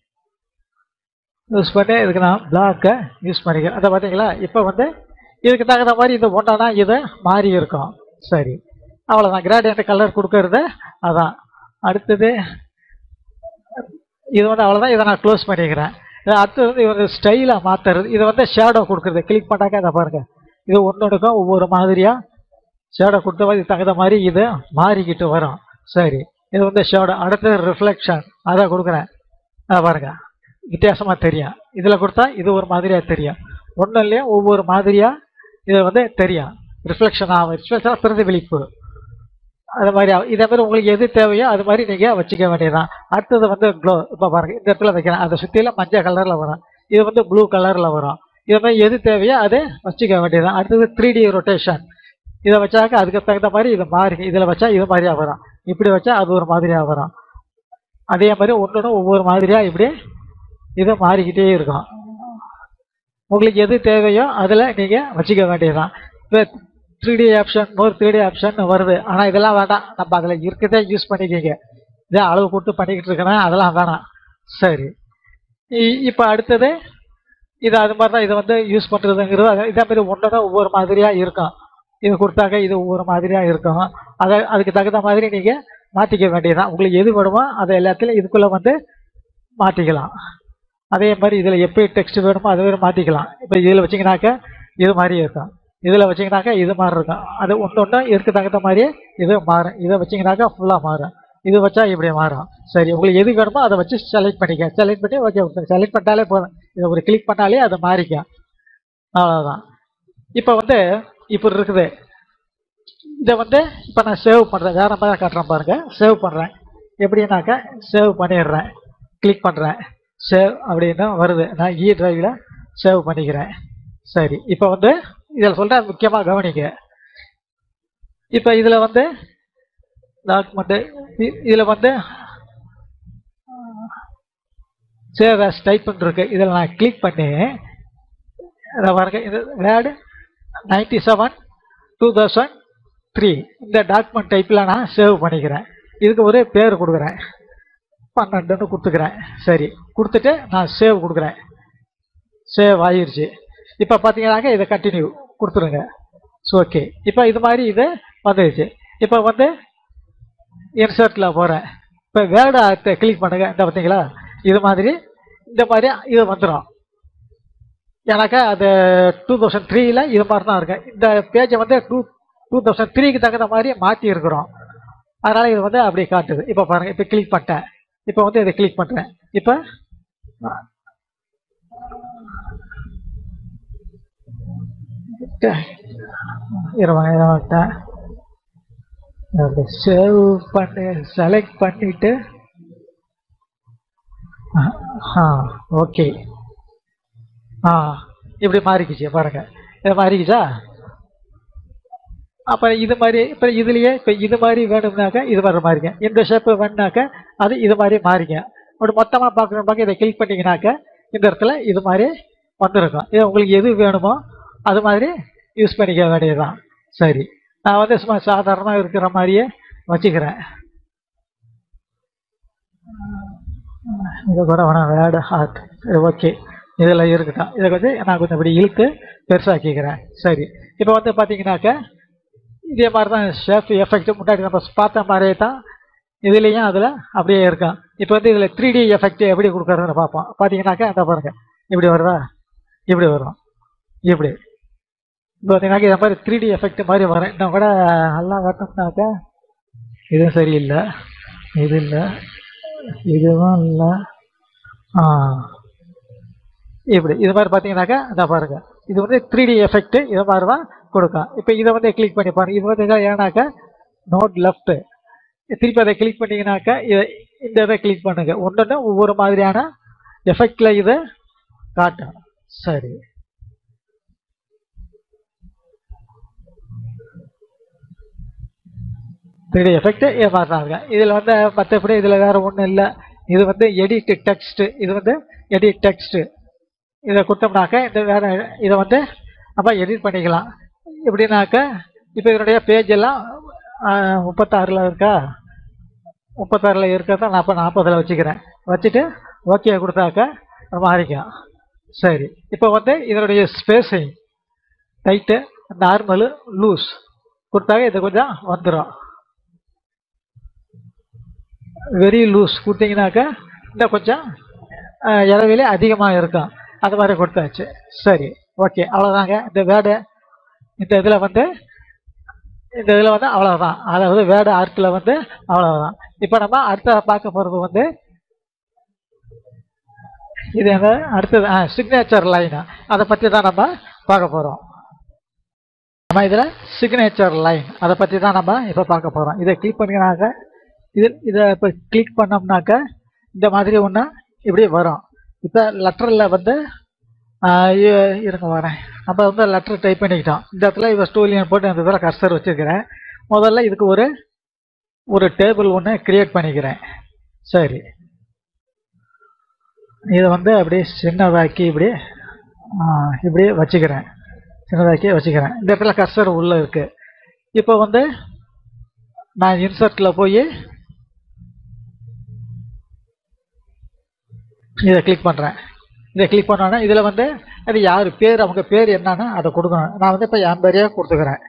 யூஸ் பண்ணி இதுக்கு நான் பிளாக்கை யூஸ் பண்ணிக்கிறேன் அதை பார்த்தீங்களா இப்போ வந்து இதுக்கு தகுந்த மாதிரி இது ஒன்றானா இது மாறி இருக்கும் சரி அவ்வளோதான் கிராடியன்ட் கலர் கொடுக்கறது அதான் அடுத்தது இது வந்து அவ்வளோதான் இதை நான் க்ளோஸ் பண்ணிக்கிறேன் இது அடுத்தது வந்து ஒரு ஸ்டைலாக மாற்றுறது இது வந்து ஷேடோ கொடுக்குறது கிளிக் பண்ணாக்க அதை பாருங்கள் இது ஒன்றொன்றுக்கும் ஒவ்வொரு மாதிரியாக ஷேடோ கொடுத்த மாதிரி தகுந்த மாதிரி இது மாறிக்கிட்டு வரும் சரி இது வந்து ஷேடோ அடுத்தது ரிஃப்ளெக்ஷன் அதை கொடுக்குறேன் அதை பாருங்கள் வித்தியாசமாக தெரியும் இதில் கொடுத்தா இது ஒரு மாதிரியாக தெரியும் ஒன்றும் இல்லையா ஒவ்வொரு மாதிரியாக இது வந்து தெரியும் ரிஃப்ளெக்ஷன் ஆகும் ரிஃப்ளெக்ஷனாக பிரதிபலிப்பு அது மாதிரி ஆகும். இதே மாதிரி உங்களுக்கு எது தேவையோ அது மாதிரி நீங்கள் வச்சுக்க வேண்டியதுதான் அடுத்தது வந்து க்ளோ இப்போ பாருங்கள் இந்த இடத்துல வைக்கிறேன் அதை சுற்றிலும் மஞ்சள் கலரில் வரும் இது வந்து ப்ளூ கலரில் வரும் இது மாதிரி எது தேவையோ அதை வச்சுக்க வேண்டியதுதான் அடுத்தது த்ரீ டி ரொட்டேஷன் இதை வச்சாக்க அதுக்கு தகுந்த மாதிரி இது மாறி இதில் வச்சா இது மாதிரியாக வரும் இப்படி வச்சா அது ஒரு மாதிரியாக வரும் அதே மாதிரி ஒன்று ஒவ்வொரு மாதிரியாக இப்படி இது மாறிக்கிட்டே இருக்கும் உங்களுக்கு எது தேவையோ அதில் நீங்கள் வச்சுக்க வேண்டியதுதான் இப்போ three D option more three D option வருது ஆனால் இதெல்லாம் வேண்டாம் நம்ம அதில் இருக்கிறதே யூஸ் பண்ணிக்கிங்க இதே அளவு போட்டு பண்ணிக்கிட்டு இருக்கிறேன் அதெல்லாம் வேணாம் சரி இப்போ அடுத்தது இது அது மாதிரி தான் இதை வந்து யூஸ் பண்ணுறதுங்கிறது அது இதே மாதிரி ஒன்று தான் ஒவ்வொரு மாதிரியாக இருக்கும் இது கொடுத்தாக்க இது ஒவ்வொரு மாதிரியாக இருக்கும் அதை அதுக்கு தகுந்த மாதிரி நீங்கள் மாற்றிக்க வேண்டியதுதான் உங்களுக்கு எது வேணுமோ அதை எல்லாத்துலையும் இதுக்குள்ளே வந்து மாற்றிக்கலாம் அதே மாதிரி இதில் எப்படி டெக்ஸ்ட் வேணுமோ அதை வேறு மாற்றிக்கலாம் இப்போ இதில் வச்சிங்கனாக்க இது மாதிரி இருக்கும் இதில் வச்சிங்கனாக்கா இது மாதிரி இருக்கும் அது ஒன்று ஒன்று இதுக்கு தகுந்த மாதிரியே இது மாறும் இதை வச்சிங்கனாக்கா ஃபுல்லாக மாறும் இது வச்சா இப்படி மாறும் சரி உங்களுக்கு எது வேணுமோ அதை வச்சு செலக்ட் பண்ணிக்க செலக்ட் பண்ணி ஓகே செலக்ட் பண்ணிட்டாலே போதும் இதை ஒரு கிளிக் பண்ணாலே அது மாறிக்கும் அவ்வளோதான் இப்போ வந்து இப்படி இருக்குது இதை வந்து இப்போ நான் சேவ் பண்ணுறேன் வேறு மாதிரி காட்டுறேன் பாருங்கள் சேவ் பண்ணுறேன் எப்படின்னாக்கா சேவ் பண்ணிடுறேன் கிளிக் பண்ணுறேன் சேவ் அப்படின்னு வருது நான் இ டிரைவில் சேவ் பண்ணிக்கிறேன் சரி இப்போ வந்து இதில் சொல்கிறேன் முக்கியமாக கவனிங்க இப்போ இதில் வந்து டாக்குமெண்ட்டு இதில் வந்து சேவ் ஆஸ் டைப்னு இருக்கு இதில் நான் கிளிக் பண்ணி இதை பாருங்க இது Word ninety seven two thousand three இந்த டாக்குமெண்ட் டைப்பில் நான் சேவ் பண்ணிக்கிறேன் இதுக்கு ஒரு பேர் கொடுக்குறேன் பன்னெண்டுன்னு கொடுத்துக்கிறேன் சரி கொடுத்துட்டு நான் சேவ் கொடுக்குறேன் சேவ் ஆயிருச்சு இப்போ பார்த்தீங்கன்னாக்க இதை கண்டினியூ கொடுத்துருங்க ஸோ ஓகே இப்போ இது மாதிரி இது வந்துருச்சு இப்போ வந்து இன்சர்ட்டில் போகிறேன் இப்போ வேர்டை கிளிக் பண்ணுங்க இந்த பார்த்தீங்களா இது மாதிரி இந்த மாதிரி இது வந்துடும் எனக்கு அது டூ தௌசண்ட் த்ரீயில் இது மாதிரி தான் இருக்கு இந்த பேஜை வந்து டூ டூ தௌசண்ட் த்ரீக்கு தகுந்த மாதிரி மாற்றி இருக்கிறோம் அதனால் இது வந்து அப்படி காட்டுது இப்போ பாருங்கள் இப்போ கிளிக் பண்ணிட்டேன் இப்போ வந்து இதை கிளிக் பண்ணுறேன் இப்போ இருவாங்க இருவாங்கிட்டேன் அப்படி சேவ் பண்ணி செலக்ட் பண்ணிட்டு ஆ ஓகே ஆ இப்படி மாறிக்குச்சு பாருங்க இது மாறிக்குச்சா அப்போ இது மாதிரி இப்போ இதுலேயே இப்போ இது மாதிரி வேணும்னாக்க இது வர மாதிரிங்க இந்த ஷேப்பு வேணுனாக்க அது இது மாதிரி மாறிங்க அப்படி மொத்தமாக பார்க்கணும்னாக்க இதை கிளிக் பண்ணிங்கனாக்க இந்த இடத்துல இது மாதிரி வந்திருக்கும் இது உங்களுக்கு எது வேணுமோ அது மாதிரி யூஸ் பண்ணிக்க வேண்டியதுதான் சரி நான் வந்து சும்மா சாதாரணமாக இருக்கிற மாதிரியே வச்சுக்கிறேன் இது கூட வேணாம் வேர்டு ஹார்ட் ஓகே இதில் இருக்கட்டும் இதை வந்து நான் கொஞ்சம் இப்படி இழுத்து பெருசாக்கிக்கிறேன் சரி இப்போ வந்து பார்த்தீங்கன்னாக்க இதே மாதிரி தான் ஷேப் எஃபெக்ட் முன்னாடி நம்ம பார்த்த மாதிரியே தான் இதுலேயும் அதில் அப்படியே இருக்கும் இப்போ வந்து இதில் த்ரீ டி எஃபெக்ட் எப்படி கொடுக்குறதுன்னு பார்ப்போம் பார்த்தீங்கன்னாக்கா அந்த பாருங்கள் இப்படி வருதா இப்படி வரும் இப்படி இப்போ பார்த்தீங்கன்னா இந்த மாதிரி த்ரீ டி எஃபெக்ட் மாதிரி வரும் இன்னும் கூட நல்லா வெட்டம்னாக்கா இதுவும் சரியில்லை இது இல்லை இதுவும் இல்லை ஆ இப்படி இது மாதிரி பார்த்தீங்கன்னாக்கா இதை பாருங்க இது வந்து த்ரீ டி எஃபெக்ட் இது மாதிரி தான் கொடுக்கும் இப்போ இதை வந்து கிளிக் பண்ணி பாருங்க இது வந்து ஏன்னாக்கா நோட் லெஃப்ட் திருப்பி அதை கிளிக் பண்ணீங்கன்னாக்கா இதை இந்த இதை கிளிக் பண்ணுங்க ஒன்று ஒவ்வொரு மாதிரியான எஃபெக்டில் இது காட்டும் சரி த்ரீ டி எஃபெக்ட் இது மாதிரி தான் இருக்கு இதில் வந்து மற்றபடி இதில் வேறு ஒன்றும் இல்லை இது வந்து எடிட் டெக்ஸ்ட் இது வந்து எடிட் டெக்ஸ்ட் இதை கொடுத்தோம்னாக்க இந்த வேற இதை வந்து நம்ம எடிட் பண்ணிக்கலாம் எப்படின்னாக்க இப்போ இதனுடைய பேஜ் எல்லாம் முப்பத்தாறில் இருக்கா முப்பத்தாறில் இருக்கிறத நான் இப்போ நாற்பதில் வச்சுக்கிறேன் வச்சுட்டு ஓகே கொடுத்தாக்க மாறிக்கும் சரி இப்போ வந்து இதனுடைய ஸ்பேஸிங் டைட்டு நார்மலு லூஸ் கொடுத்தாக்க இது கொஞ்சம் வந்துடும் வெரி லூஸ் கொடுத்தீங்கன்னாக்கா இன்னும் கொஞ்சம் இளவிலே அதிகமாக இருக்கும் அது மாதிரி கொடுத்தாச்சு சரி ஓகே அவ்வளோதாங்க இந்த வேர்டு இந்த இதில் வந்து இந்த இதில் வந்து அவ்வளோதான் அதாவது வேர்டு ஆர்ட்டில் வந்து அவ்வளோதான் இப்போ நம்ம அடுத்த பார்க்க போகிறது வந்து இது என்ன அடுத்தது ஆ சிக்னேச்சர் லைன் அதை பற்றி தான் நம்ம பார்க்க போகிறோம் நம்ம இதில் சிக்னேச்சர் லைன் அதை பற்றி தான் நம்ம இப்போ பார்க்க போகிறோம் இதை கிளிக் பண்ணிங்கனாக்க இது இதை இப்போ கிளிக் பண்ணோம்னாக்க இந்த மாதிரி ஒன்று இப்படி வரும் இப்போ லெட்டரில் வந்து இருங்க வரேன் நம்ம வந்து லெட்டர் டைப் பண்ணிக்கிட்டோம் இந்த இடத்துல இப்போ ஸ்டூலியன் போட்டு இந்த இதில் கர்சர் வச்சுருக்கிறேன் முதல்ல இதுக்கு ஒரு ஒரு டேபிள் ஒன்று கிரியேட் பண்ணிக்கிறேன் சரி இதை வந்து அப்படியே சின்னதாக்கி இப்படி இப்படி வச்சுக்கிறேன் சின்னதாக்கி வச்சுக்கிறேன் இந்த இடத்துல கர்சர் உள்ளே இருக்குது இப்போ வந்து நான் இன்சர்ட்டில் போய் இதை கிளிக் பண்ணுறேன் இதை கிளிக் பண்ணோன்னா இதில் வந்து அது யார் பேர் அவங்க பேர் என்னன்னு அதை கொடுக்கணும் நான் வந்து இப்போ என் பேரையே கொடுத்துக்கிறேன்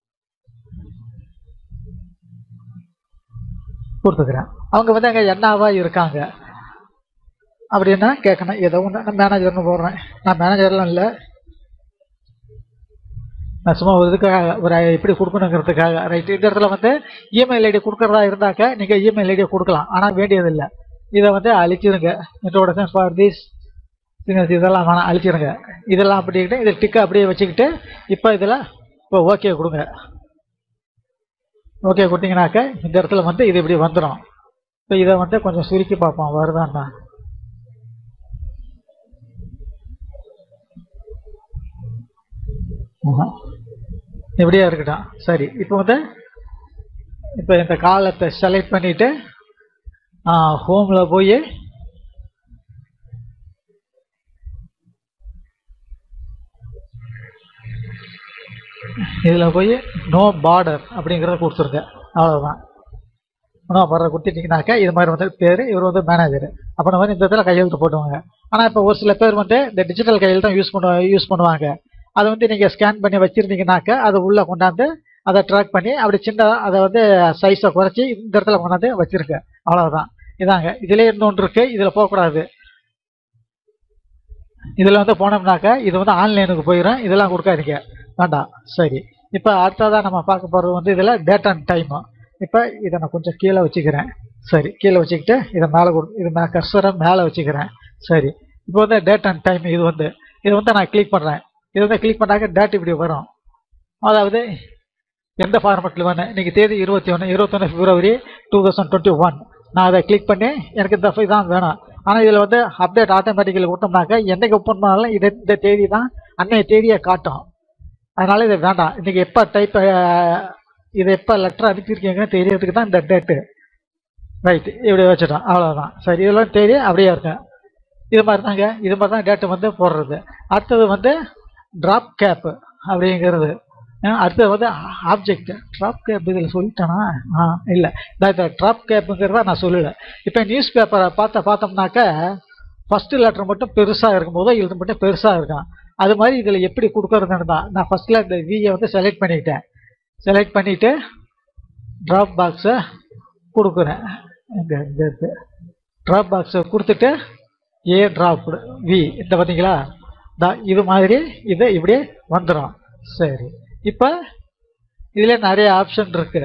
கொடுத்துக்கிறேன் அவங்க வந்து அங்கே என்னவா இருக்காங்க அப்படின்னா கேட்கணும் ஏதோ ஒன்று நான் மேனேஜர்னு போடுறேன் நான் மேனேஜர்லாம் இல்லை நான் சும்மா ஒரு இதுக்காக ஒரு எப்படி கொடுக்கணுங்கிறதுக்காக ரைட் இந்த இடத்துல வந்து இமெயில் ஐடி கொடுக்குறதா இருந்தாக்க நீங்கள் இமெயில் ஐடியை கொடுக்கலாம் ஆனால் வேண்டியதில்லை இதை வந்து அழிச்சிருங்க இன்ட்ரோடக்ஷன் ஃபார் திஸ் இதெல்லாம் வேணாம் அழிச்சிருங்க இதெல்லாம் அப்படிக்கிட்டு இதை டிக்கை அப்படியே வச்சுக்கிட்டு இப்போ இதில் இப்போ ஓகே கொடுங்க ஓகே கொடுத்தீங்கன்னாக்க இந்த இடத்துல வந்து இது இப்படி வந்துடும் இப்போ இதை வந்து கொஞ்சம் சுருக்கி பார்ப்போம் வருதான்னா இப்படியே இருக்கட்டும் சரி இப்போ வந்து இப்போ இந்த காலத்தை செலக்ட் பண்ணிவிட்டு ஹோமில் போய் இதில் போய் நோ பார்டர் அப்படிங்கிறத கொடுத்துருங்க அவ்வளோதான் நோ பார்டர் கொடுத்துட்டிங்கனாக்கா இது மாதிரி வந்து பேர் இவர் வந்து மேனேஜர் அப்போ மாதிரி இந்த இடத்துல கையெழுத்து போட்டுவாங்க ஆனால் இப்போ ஒரு சில பேர் வந்து இந்த டிஜிட்டல் கையெழுத்து யூஸ் பண்ண யூஸ் பண்ணுவாங்க அதை வந்து நீங்கள் ஸ்கேன் பண்ணி வச்சுருந்தீங்கனாக்கா அது உள்ளே கொண்டாந்து அதை ட்ராக் பண்ணி அப்படி சின்ன அதை வந்து சைஸை குறைச்சி இந்த இடத்துல கொண்டாந்து வச்சுருங்க அவ்வளோதான் இதாங்க இதுலேயே இன்னொன்று இருக்குது இதில் போகக்கூடாது இதில் வந்து போனோம்னாக்கா இது வந்து ஆன்லைனுக்கு போயிடும் இதெல்லாம் கொடுக்காதீங்க வேண்டாம் சரி இப்போ அடுத்ததாக நம்ம பார்க்க போகிறது வந்து இதில் டேட் அண்ட் டைமு இப்போ இதை நான் கொஞ்சம் கீழே வச்சுக்கிறேன் சரி கீழே வச்சுக்கிட்டு இதை மேலே கொடு இது நான் கர்சரை மேலே வச்சுக்கிறேன் சரி இப்போ வந்து டேட் அண்ட் டைம் இது வந்து இது வந்து நான் கிளிக் பண்ணுறேன் இது வந்து கிளிக் பண்ணாக்க டேட் இப்படி வரும் அதாவது எந்த ஃபார்மெட்டில் வேணும் இன்றைக்கி தேதி இருபத்தி ஒன்று இருபத்தொன்று February two thousand twenty one நான் அதை கிளிக் பண்ணி எனக்கு இந்த இதான் வேணும் ஆனால் இதில் வந்து அப்டேட் ஆட்டோமேட்டிக்கலி கொடுத்தோம்னாக்க என்றைக்கு ஓப்பன் பண்ணாலும் இது இந்த தேதி தான் அன்னைய தேதியை காட்டும் அதனால் இது வேண்டாம் இன்றைக்கி எப்போ டைப் இதை எப்போ லெட்டர் அனுப்பியிருக்கீங்கன்னு தெரியறதுக்கு தான் இந்த டேட்டு ரைட்டு இப்படி வச்சுட்டோம் அவ்வளோதான் சரி இதெல்லாம் தேதி அப்படியே இருக்கும் இது மாதிரி தாங்க இது மாதிரி தான் டேட்டு வந்து போடுறது அடுத்தது வந்து ட்ராப் கேப்பு அப்படிங்கிறது அடுத்தது வந்து ஆப்ஜெக்ட் ட்ராப் கேப் இதில் சொல்லிட்டேனா ஆ இல்லை இந்த ட்ராப் கேப்புங்கிறத நான் சொல்லலை இப்போ நியூஸ் பேப்பரை பார்த்த பார்த்தோம்னாக்க ஃபஸ்ட்டு லெட்டர் மட்டும் பெருசாக இருக்கும் முதல் எழுத்து மட்டும் பெருசாக இருக்கும் அது மாதிரி இதில் எப்படி கொடுக்கறதுன்னு தான் நான் ஃபஸ்ட்டில் இந்த வியை வந்து செலக்ட் பண்ணிக்கிட்டேன் செலக்ட் பண்ணிவிட்டு ட்ராப் பாக்ஸை கொடுக்குறேன் இங்கே இங்கே இருக்குது ட்ராப் பாக்ஸை கொடுத்துட்டு ஏ ட்ராப் வி இந்த பார்த்தீங்களா இது மாதிரி இது இப்படி வந்துடும் சரி இப்போ இதில் நிறைய ஆப்ஷன் இருக்கு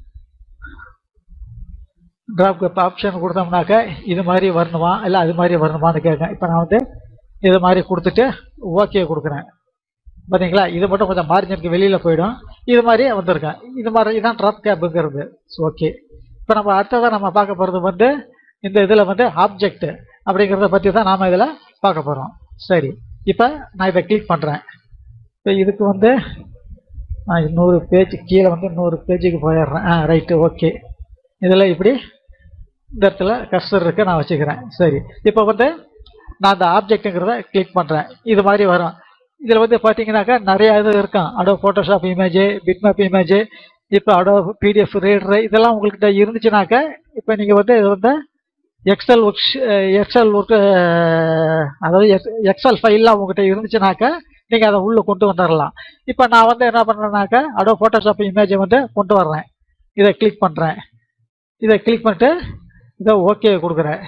டிராப் இப்போ ஆப்ஷன் கொடுத்தோம்னாக்க இது மாதிரி வரணுமா இல்லை அது மாதிரி வரணுமான்னு கேட்க இப்போ நான் வந்து இது மாதிரி கொடுத்துட்டு ஓகே கொடுக்குறேன் பார்த்தீங்களா இது மட்டும் கொஞ்சம் மார்ஜினுக்கு வெளியில் போயிடும் இது மாதிரி வந்திருக்கேன் இது மாதிரி இதான் ட்ராப் கேப்புங்கிறது ஓகே இப்போ நம்ம அடுத்ததாக நம்ம பார்க்க போகிறது வந்து இந்த இதில் வந்து ஆப்ஜெக்ட் அப்படிங்கிறத பற்றி தான் நாம் இதில் பார்க்க போகிறோம் சரி இப்போ நான் இதை கிளிக் பண்ணுறேன் இப்போ இதுக்கு வந்து நான் இன்னொரு பேஜ் கீழே வந்து இன்னொரு பேஜுக்கு போயிடுறேன் ஆ ரைட்டு ஓகே இதில் இப்படி இந்த இடத்துல கஸ்டர் இருக்க நான் வச்சுக்கிறேன் சரி இப்போ வந்து நான் அந்த ஆப்ஜெக்ட்டுங்கிறத கிளிக் பண்ணுறேன் இது மாதிரி வரும் இதில் வந்து பார்த்தீங்கன்னாக்கா நிறைய இது இருக்கும் Adobe Photoshop image bitmap image இப்போ அடோ பிடிஎஃப் ரீடரு இதெல்லாம் உங்கள்கிட்ட இருந்துச்சுனாக்கா இப்போ நீங்கள் வந்து இது வந்து எக்ஸல் ஒர்க் எக்ஸல் ஒர்க் அதாவது எக்ஸல் ஃபைல்லாம் உங்ககிட்ட இருந்துச்சுனாக்கா நீங்கள் அதை உள்ளே கொண்டு வந்துடலாம் இப்போ நான் வந்து என்ன பண்ணுறேன்னாக்கா அடோ ஃபோட்டோஷாப் இமேஜை வந்து கொண்டு வர்றேன் இதை கிளிக் பண்ணுறேன் இதை கிளிக் பண்ணிட்டு இதை ஓகே கொடுக்குறேன்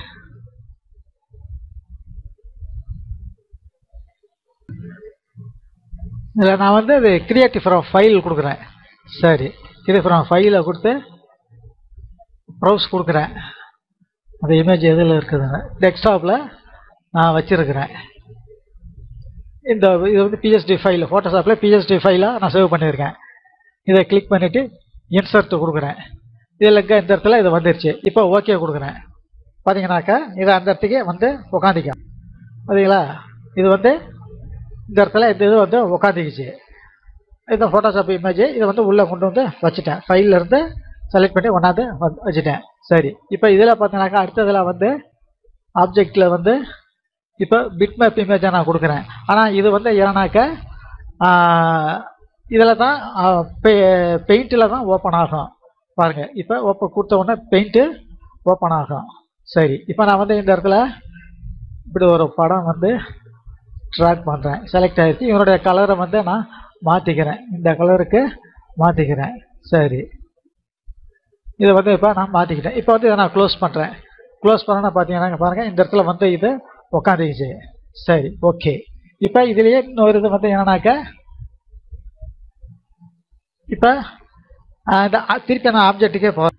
இதில் நான் வந்து இது கிரியேட்டிவ் ஃப்ரம் ஃபைல் கொடுக்குறேன் சரி கிரியேட்டிவ் ஃப்ரம் ஃபைலை கொடுத்து ப்ரௌஸ் கொடுக்குறேன் அந்த இமேஜ் எதில் இருக்குதுங்க டெஸ்க்டாப்பில் நான் வச்சுருக்கிறேன் இந்த இது வந்து பிஎஸ்டி ஃபைல் ஃபோட்டோஷாப்பில் பிஎஸ்டி ஃபைலாக நான் சேவ் பண்ணியிருக்கேன் இதை கிளிக் பண்ணிவிட்டு இன்சர்ட் கொடுக்குறேன் இதில் இங்கே இந்த இடத்துல இது வந்துருச்சு இப்போ ஓகே கொடுக்குறேன் பார்த்தீங்கன்னாக்கா இது அந்த இடத்துக்கு வந்து உக்காந்திக்கும் பார்த்தீங்களா இது வந்து இந்த இடத்துல இந்த இது வந்து உக்காந்துக்குச்சு இந்த ஃபோட்டோஷாப் இமேஜ் இதை வந்து உள்ளே கொண்டு வந்து வச்சுட்டேன் ஃபைலில் இருந்து செலக்ட் பண்ணி ஒன்றாந்து வச்சுட்டேன் சரி இப்போ இதில் பார்த்தீங்கன்னாக்கா அடுத்ததில் வந்து ஆப்ஜெக்டில் வந்து இப்போ பிட்மேப் இமேஜை நான் கொடுக்குறேன் ஆனால் இது வந்து ஏன்னாக்கா இதில் தான் பெயிண்டில் தான் ஓப்பன் ஆகும் பாருங்கள் இப்போ ஓப்பன் கொடுத்த உடனே பெயிண்ட்டு ஓப்பன் ஆகும் சரி இப்போ நான் வந்து இந்த இடத்துல இப்படி ஒரு படம் வந்து ட்ராக் பண்ணுறேன் செலக்ட் ஆகிடுச்சு இவனுடைய கலரை வந்து நான் மாற்றிக்கிறேன் இந்த கலருக்கு மாற்றிக்கிறேன் சரி இதை வந்து இப்போ நான் மாற்றிக்கிட்டேன் இப்போ வந்து இதை நான் க்ளோஸ் பண்ணுறேன் க்ளோஸ் பண்ணனா பார்த்தீங்கன்னா பாருங்கள் இந்த இடத்துல வந்து இது உக்காந்துக்கிச்சு சரி ஓகே இப்போ இதுலேயே இன்னொரு இது வந்து என்னன்னாக்கா இப்போ இந்த திருப்பி நான் ஆப்ஜெக்ட்டுக்கே போகிறேன்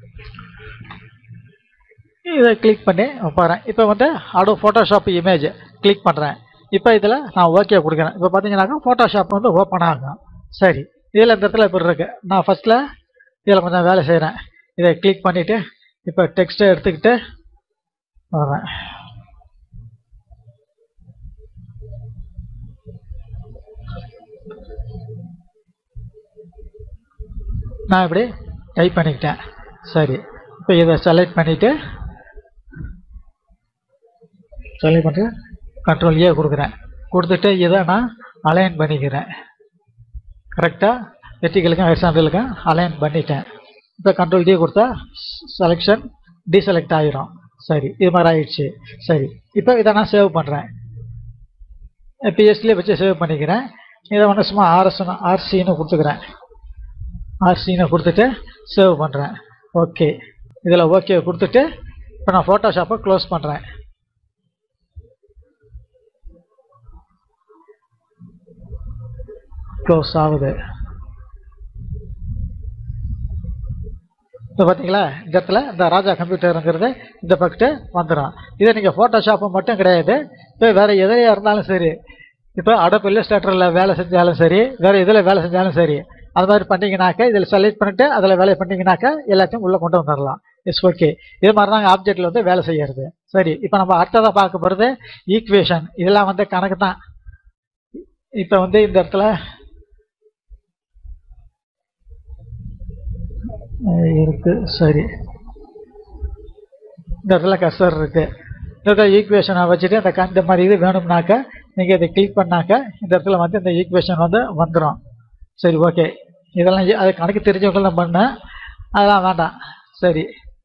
இதை கிளிக் பண்ணி போகிறேன் இப்போ வந்து அடோ ஃபோட்டோஷாப் இமேஜ் கிளிக் பண்ணுறேன் இப்போ இதில் நான் ஓகே கொடுக்குறேன் இப்போ பார்த்தீங்கன்னாக்கா ஃபோட்டோஷாப் வந்து ஓப்பன் ஆகும் சரி இதில் இந்த இடத்துல இப்படி இருக்கு நான் ஃபஸ்ட்டில் இதில் கொஞ்சம் வேலை செய்கிறேன் இதை கிளிக் பண்ணிவிட்டு இப்போ டெக்ஸ்ட்டை எடுத்துக்கிட்டு வரேன் நான் இப்படி டைப் பண்ணிக்கிட்டேன் சரி இப்போ இதை செலக்ட் பண்ணிவிட்டு செலக்ட் பண்ணிட்டு கண்ட்ரோல் ஏ கொடுக்குறேன் கொடுத்துட்டு இதை நான் அலைன் பண்ணிக்கிறேன் கரெக்டாக வெர்டிகளுக்கும் ஹரிசாண்டலுக்கும் அலைன் பண்ணிட்டேன் இப்போ கண்ட்ரோல் டி கொடுத்தா செலெக்ஷன் டிசெலக்ட் ஆகிரும் சரி இது மாதிரி ஆயிடுச்சு சரி இப்போ இதை நான் சேவ் பண்ணுறேன் பிஎஸ்டிலே வச்சு சேவ் பண்ணிக்கிறேன் இதை வந்து சும்மா ஆர்எஸ் ஆர்சின்னு கொடுத்துக்கிறேன் ஆர்சின்னு கொடுத்துட்டு சேவ் பண்ணுறேன் ஓகே இதில் ஓகே கொடுத்துட்டு இப்போ நான் ஃபோட்டோஷாப்பை க்ளோஸ் பண்ணுறேன் க்ளோஸ் ஆகுது இப்போ பார்த்தீங்களா இந்த இடத்துல இந்த ராஜா கம்ப்யூட்டருங்கிறது இந்த பக்கத்து வந்துடும் இதை நீங்கள் ஃபோட்டோஷாப்பு மட்டும் கிடையாது இப்போ வேறு எதிலையாக இருந்தாலும் சரி இப்போ அடப் இல்லஸ்ட்ரேட்டரில் வேலை செஞ்சாலும் சரி வேறு எதில் வேலை செஞ்சாலும் சரி அது மாதிரி பண்ணிங்கனாக்கா இதில் செலக்ட் பண்ணிட்டு அதில் வேலை பண்ணிங்கனாக்கா எல்லாத்தையும் உள்ளே கொண்டு வந்துடலாம் இட்ஸ் ஓகே இது மாதிரி தாங்க ஆப்ஜெக்டில் வந்து வேலை செய்யறது சரி இப்போ நம்ம அடுத்ததாக பார்க்க போகிறது ஈக்குவேஷன் இதெல்லாம் வந்து கணக்கு தான் இப்போ வந்து இந்த இடத்துல இருக்கு சரி இந்த இடத்துல கசர் இருக்கு இந்த ஈக்குவேஷனை வச்சுட்டு அந்த இந்த மாதிரி இது வேணும்னாக்க நீங்கள் இதை கிளிக் பண்ணாக்க இந்த இடத்துல வந்து இந்த ஈக்குவேஷன் வந்து வந்துடும் சரி ஓகே இதெல்லாம் அது கணக்கு தெரிஞ்சவங்க தான் பண்ணேன் அதெல்லாம் வேண்டாம் சரி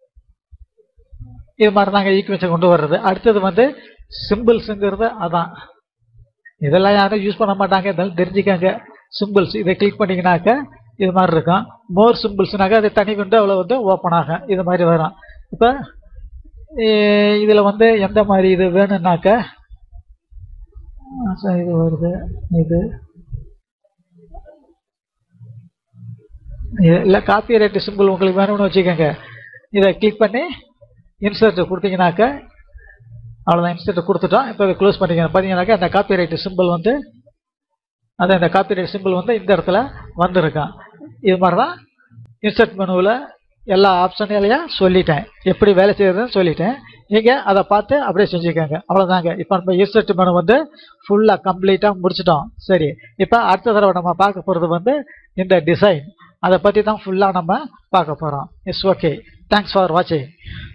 இது மாதிரி தாங்க ஈக்குவேஷன் கொண்டு வர்றது அடுத்தது வந்து சிம்பிள்ஸுங்கிறது அதான் இதெல்லாம் யாரும் யூஸ் பண்ண மாட்டாங்க இதெல்லாம் தெரிஞ்சுக்காங்க சிம்பிள்ஸ் இதை கிளிக் பண்ணிங்கனாக்க இது மாதிரி இருக்கும் மோர் சிம்பிள்ஸ்னாக்கா அது தனி விண்டோவில் வந்து ஓப்பன் ஆகும் இது மாதிரி வரும் இப்போ இதில் வந்து எந்த மாதிரி இது வேணும்னாக்க இது வருது இது இல்லை காப்பி ரைட் சிம்பிள் உங்களுக்கு வேணும்னு வச்சுக்கோங்க இதை கிளிக் பண்ணி இன்சர்ட் கொடுத்தீங்கன்னாக்க அவ்வளோதான் இன்சர்ட் கொடுத்துட்டோம் இப்போ க்ளோஸ் பண்ணிக்கணும் பார்த்தீங்கன்னாக்கா அந்த காப்பி ரைட் சிம்பிள் வந்து அது இந்த காப்பி ரைட் சிம்பிள் வந்து இந்த இடத்துல வந்திருக்கான் இது மாதிரி தான் இன்சர்ட் மெனுவில் எல்லா ஆப்ஷன்களையும் சொல்லிட்டேன் எப்படி வேலை செய்யறதுன்னு சொல்லிட்டேன் நீங்கள் அதை பார்த்து அப்படியே செஞ்சுக்கோங்க அவ்வளோதாங்க இப்போ நம்ம இன்சர்ட் மெனு வந்து ஃபுல்லாக கம்ப்ளீட்டாக முடிச்சிட்டோம் சரி இப்போ அடுத்த தடவை நம்ம பார்க்க போகிறது வந்து இந்த டிசைன் அதை பற்றி தான் ஃபுல்லாக நம்ம பார்க்க போகிறோம் இட்ஸ் ஓகே தேங்க்ஸ் ஃபார் வாட்சிங்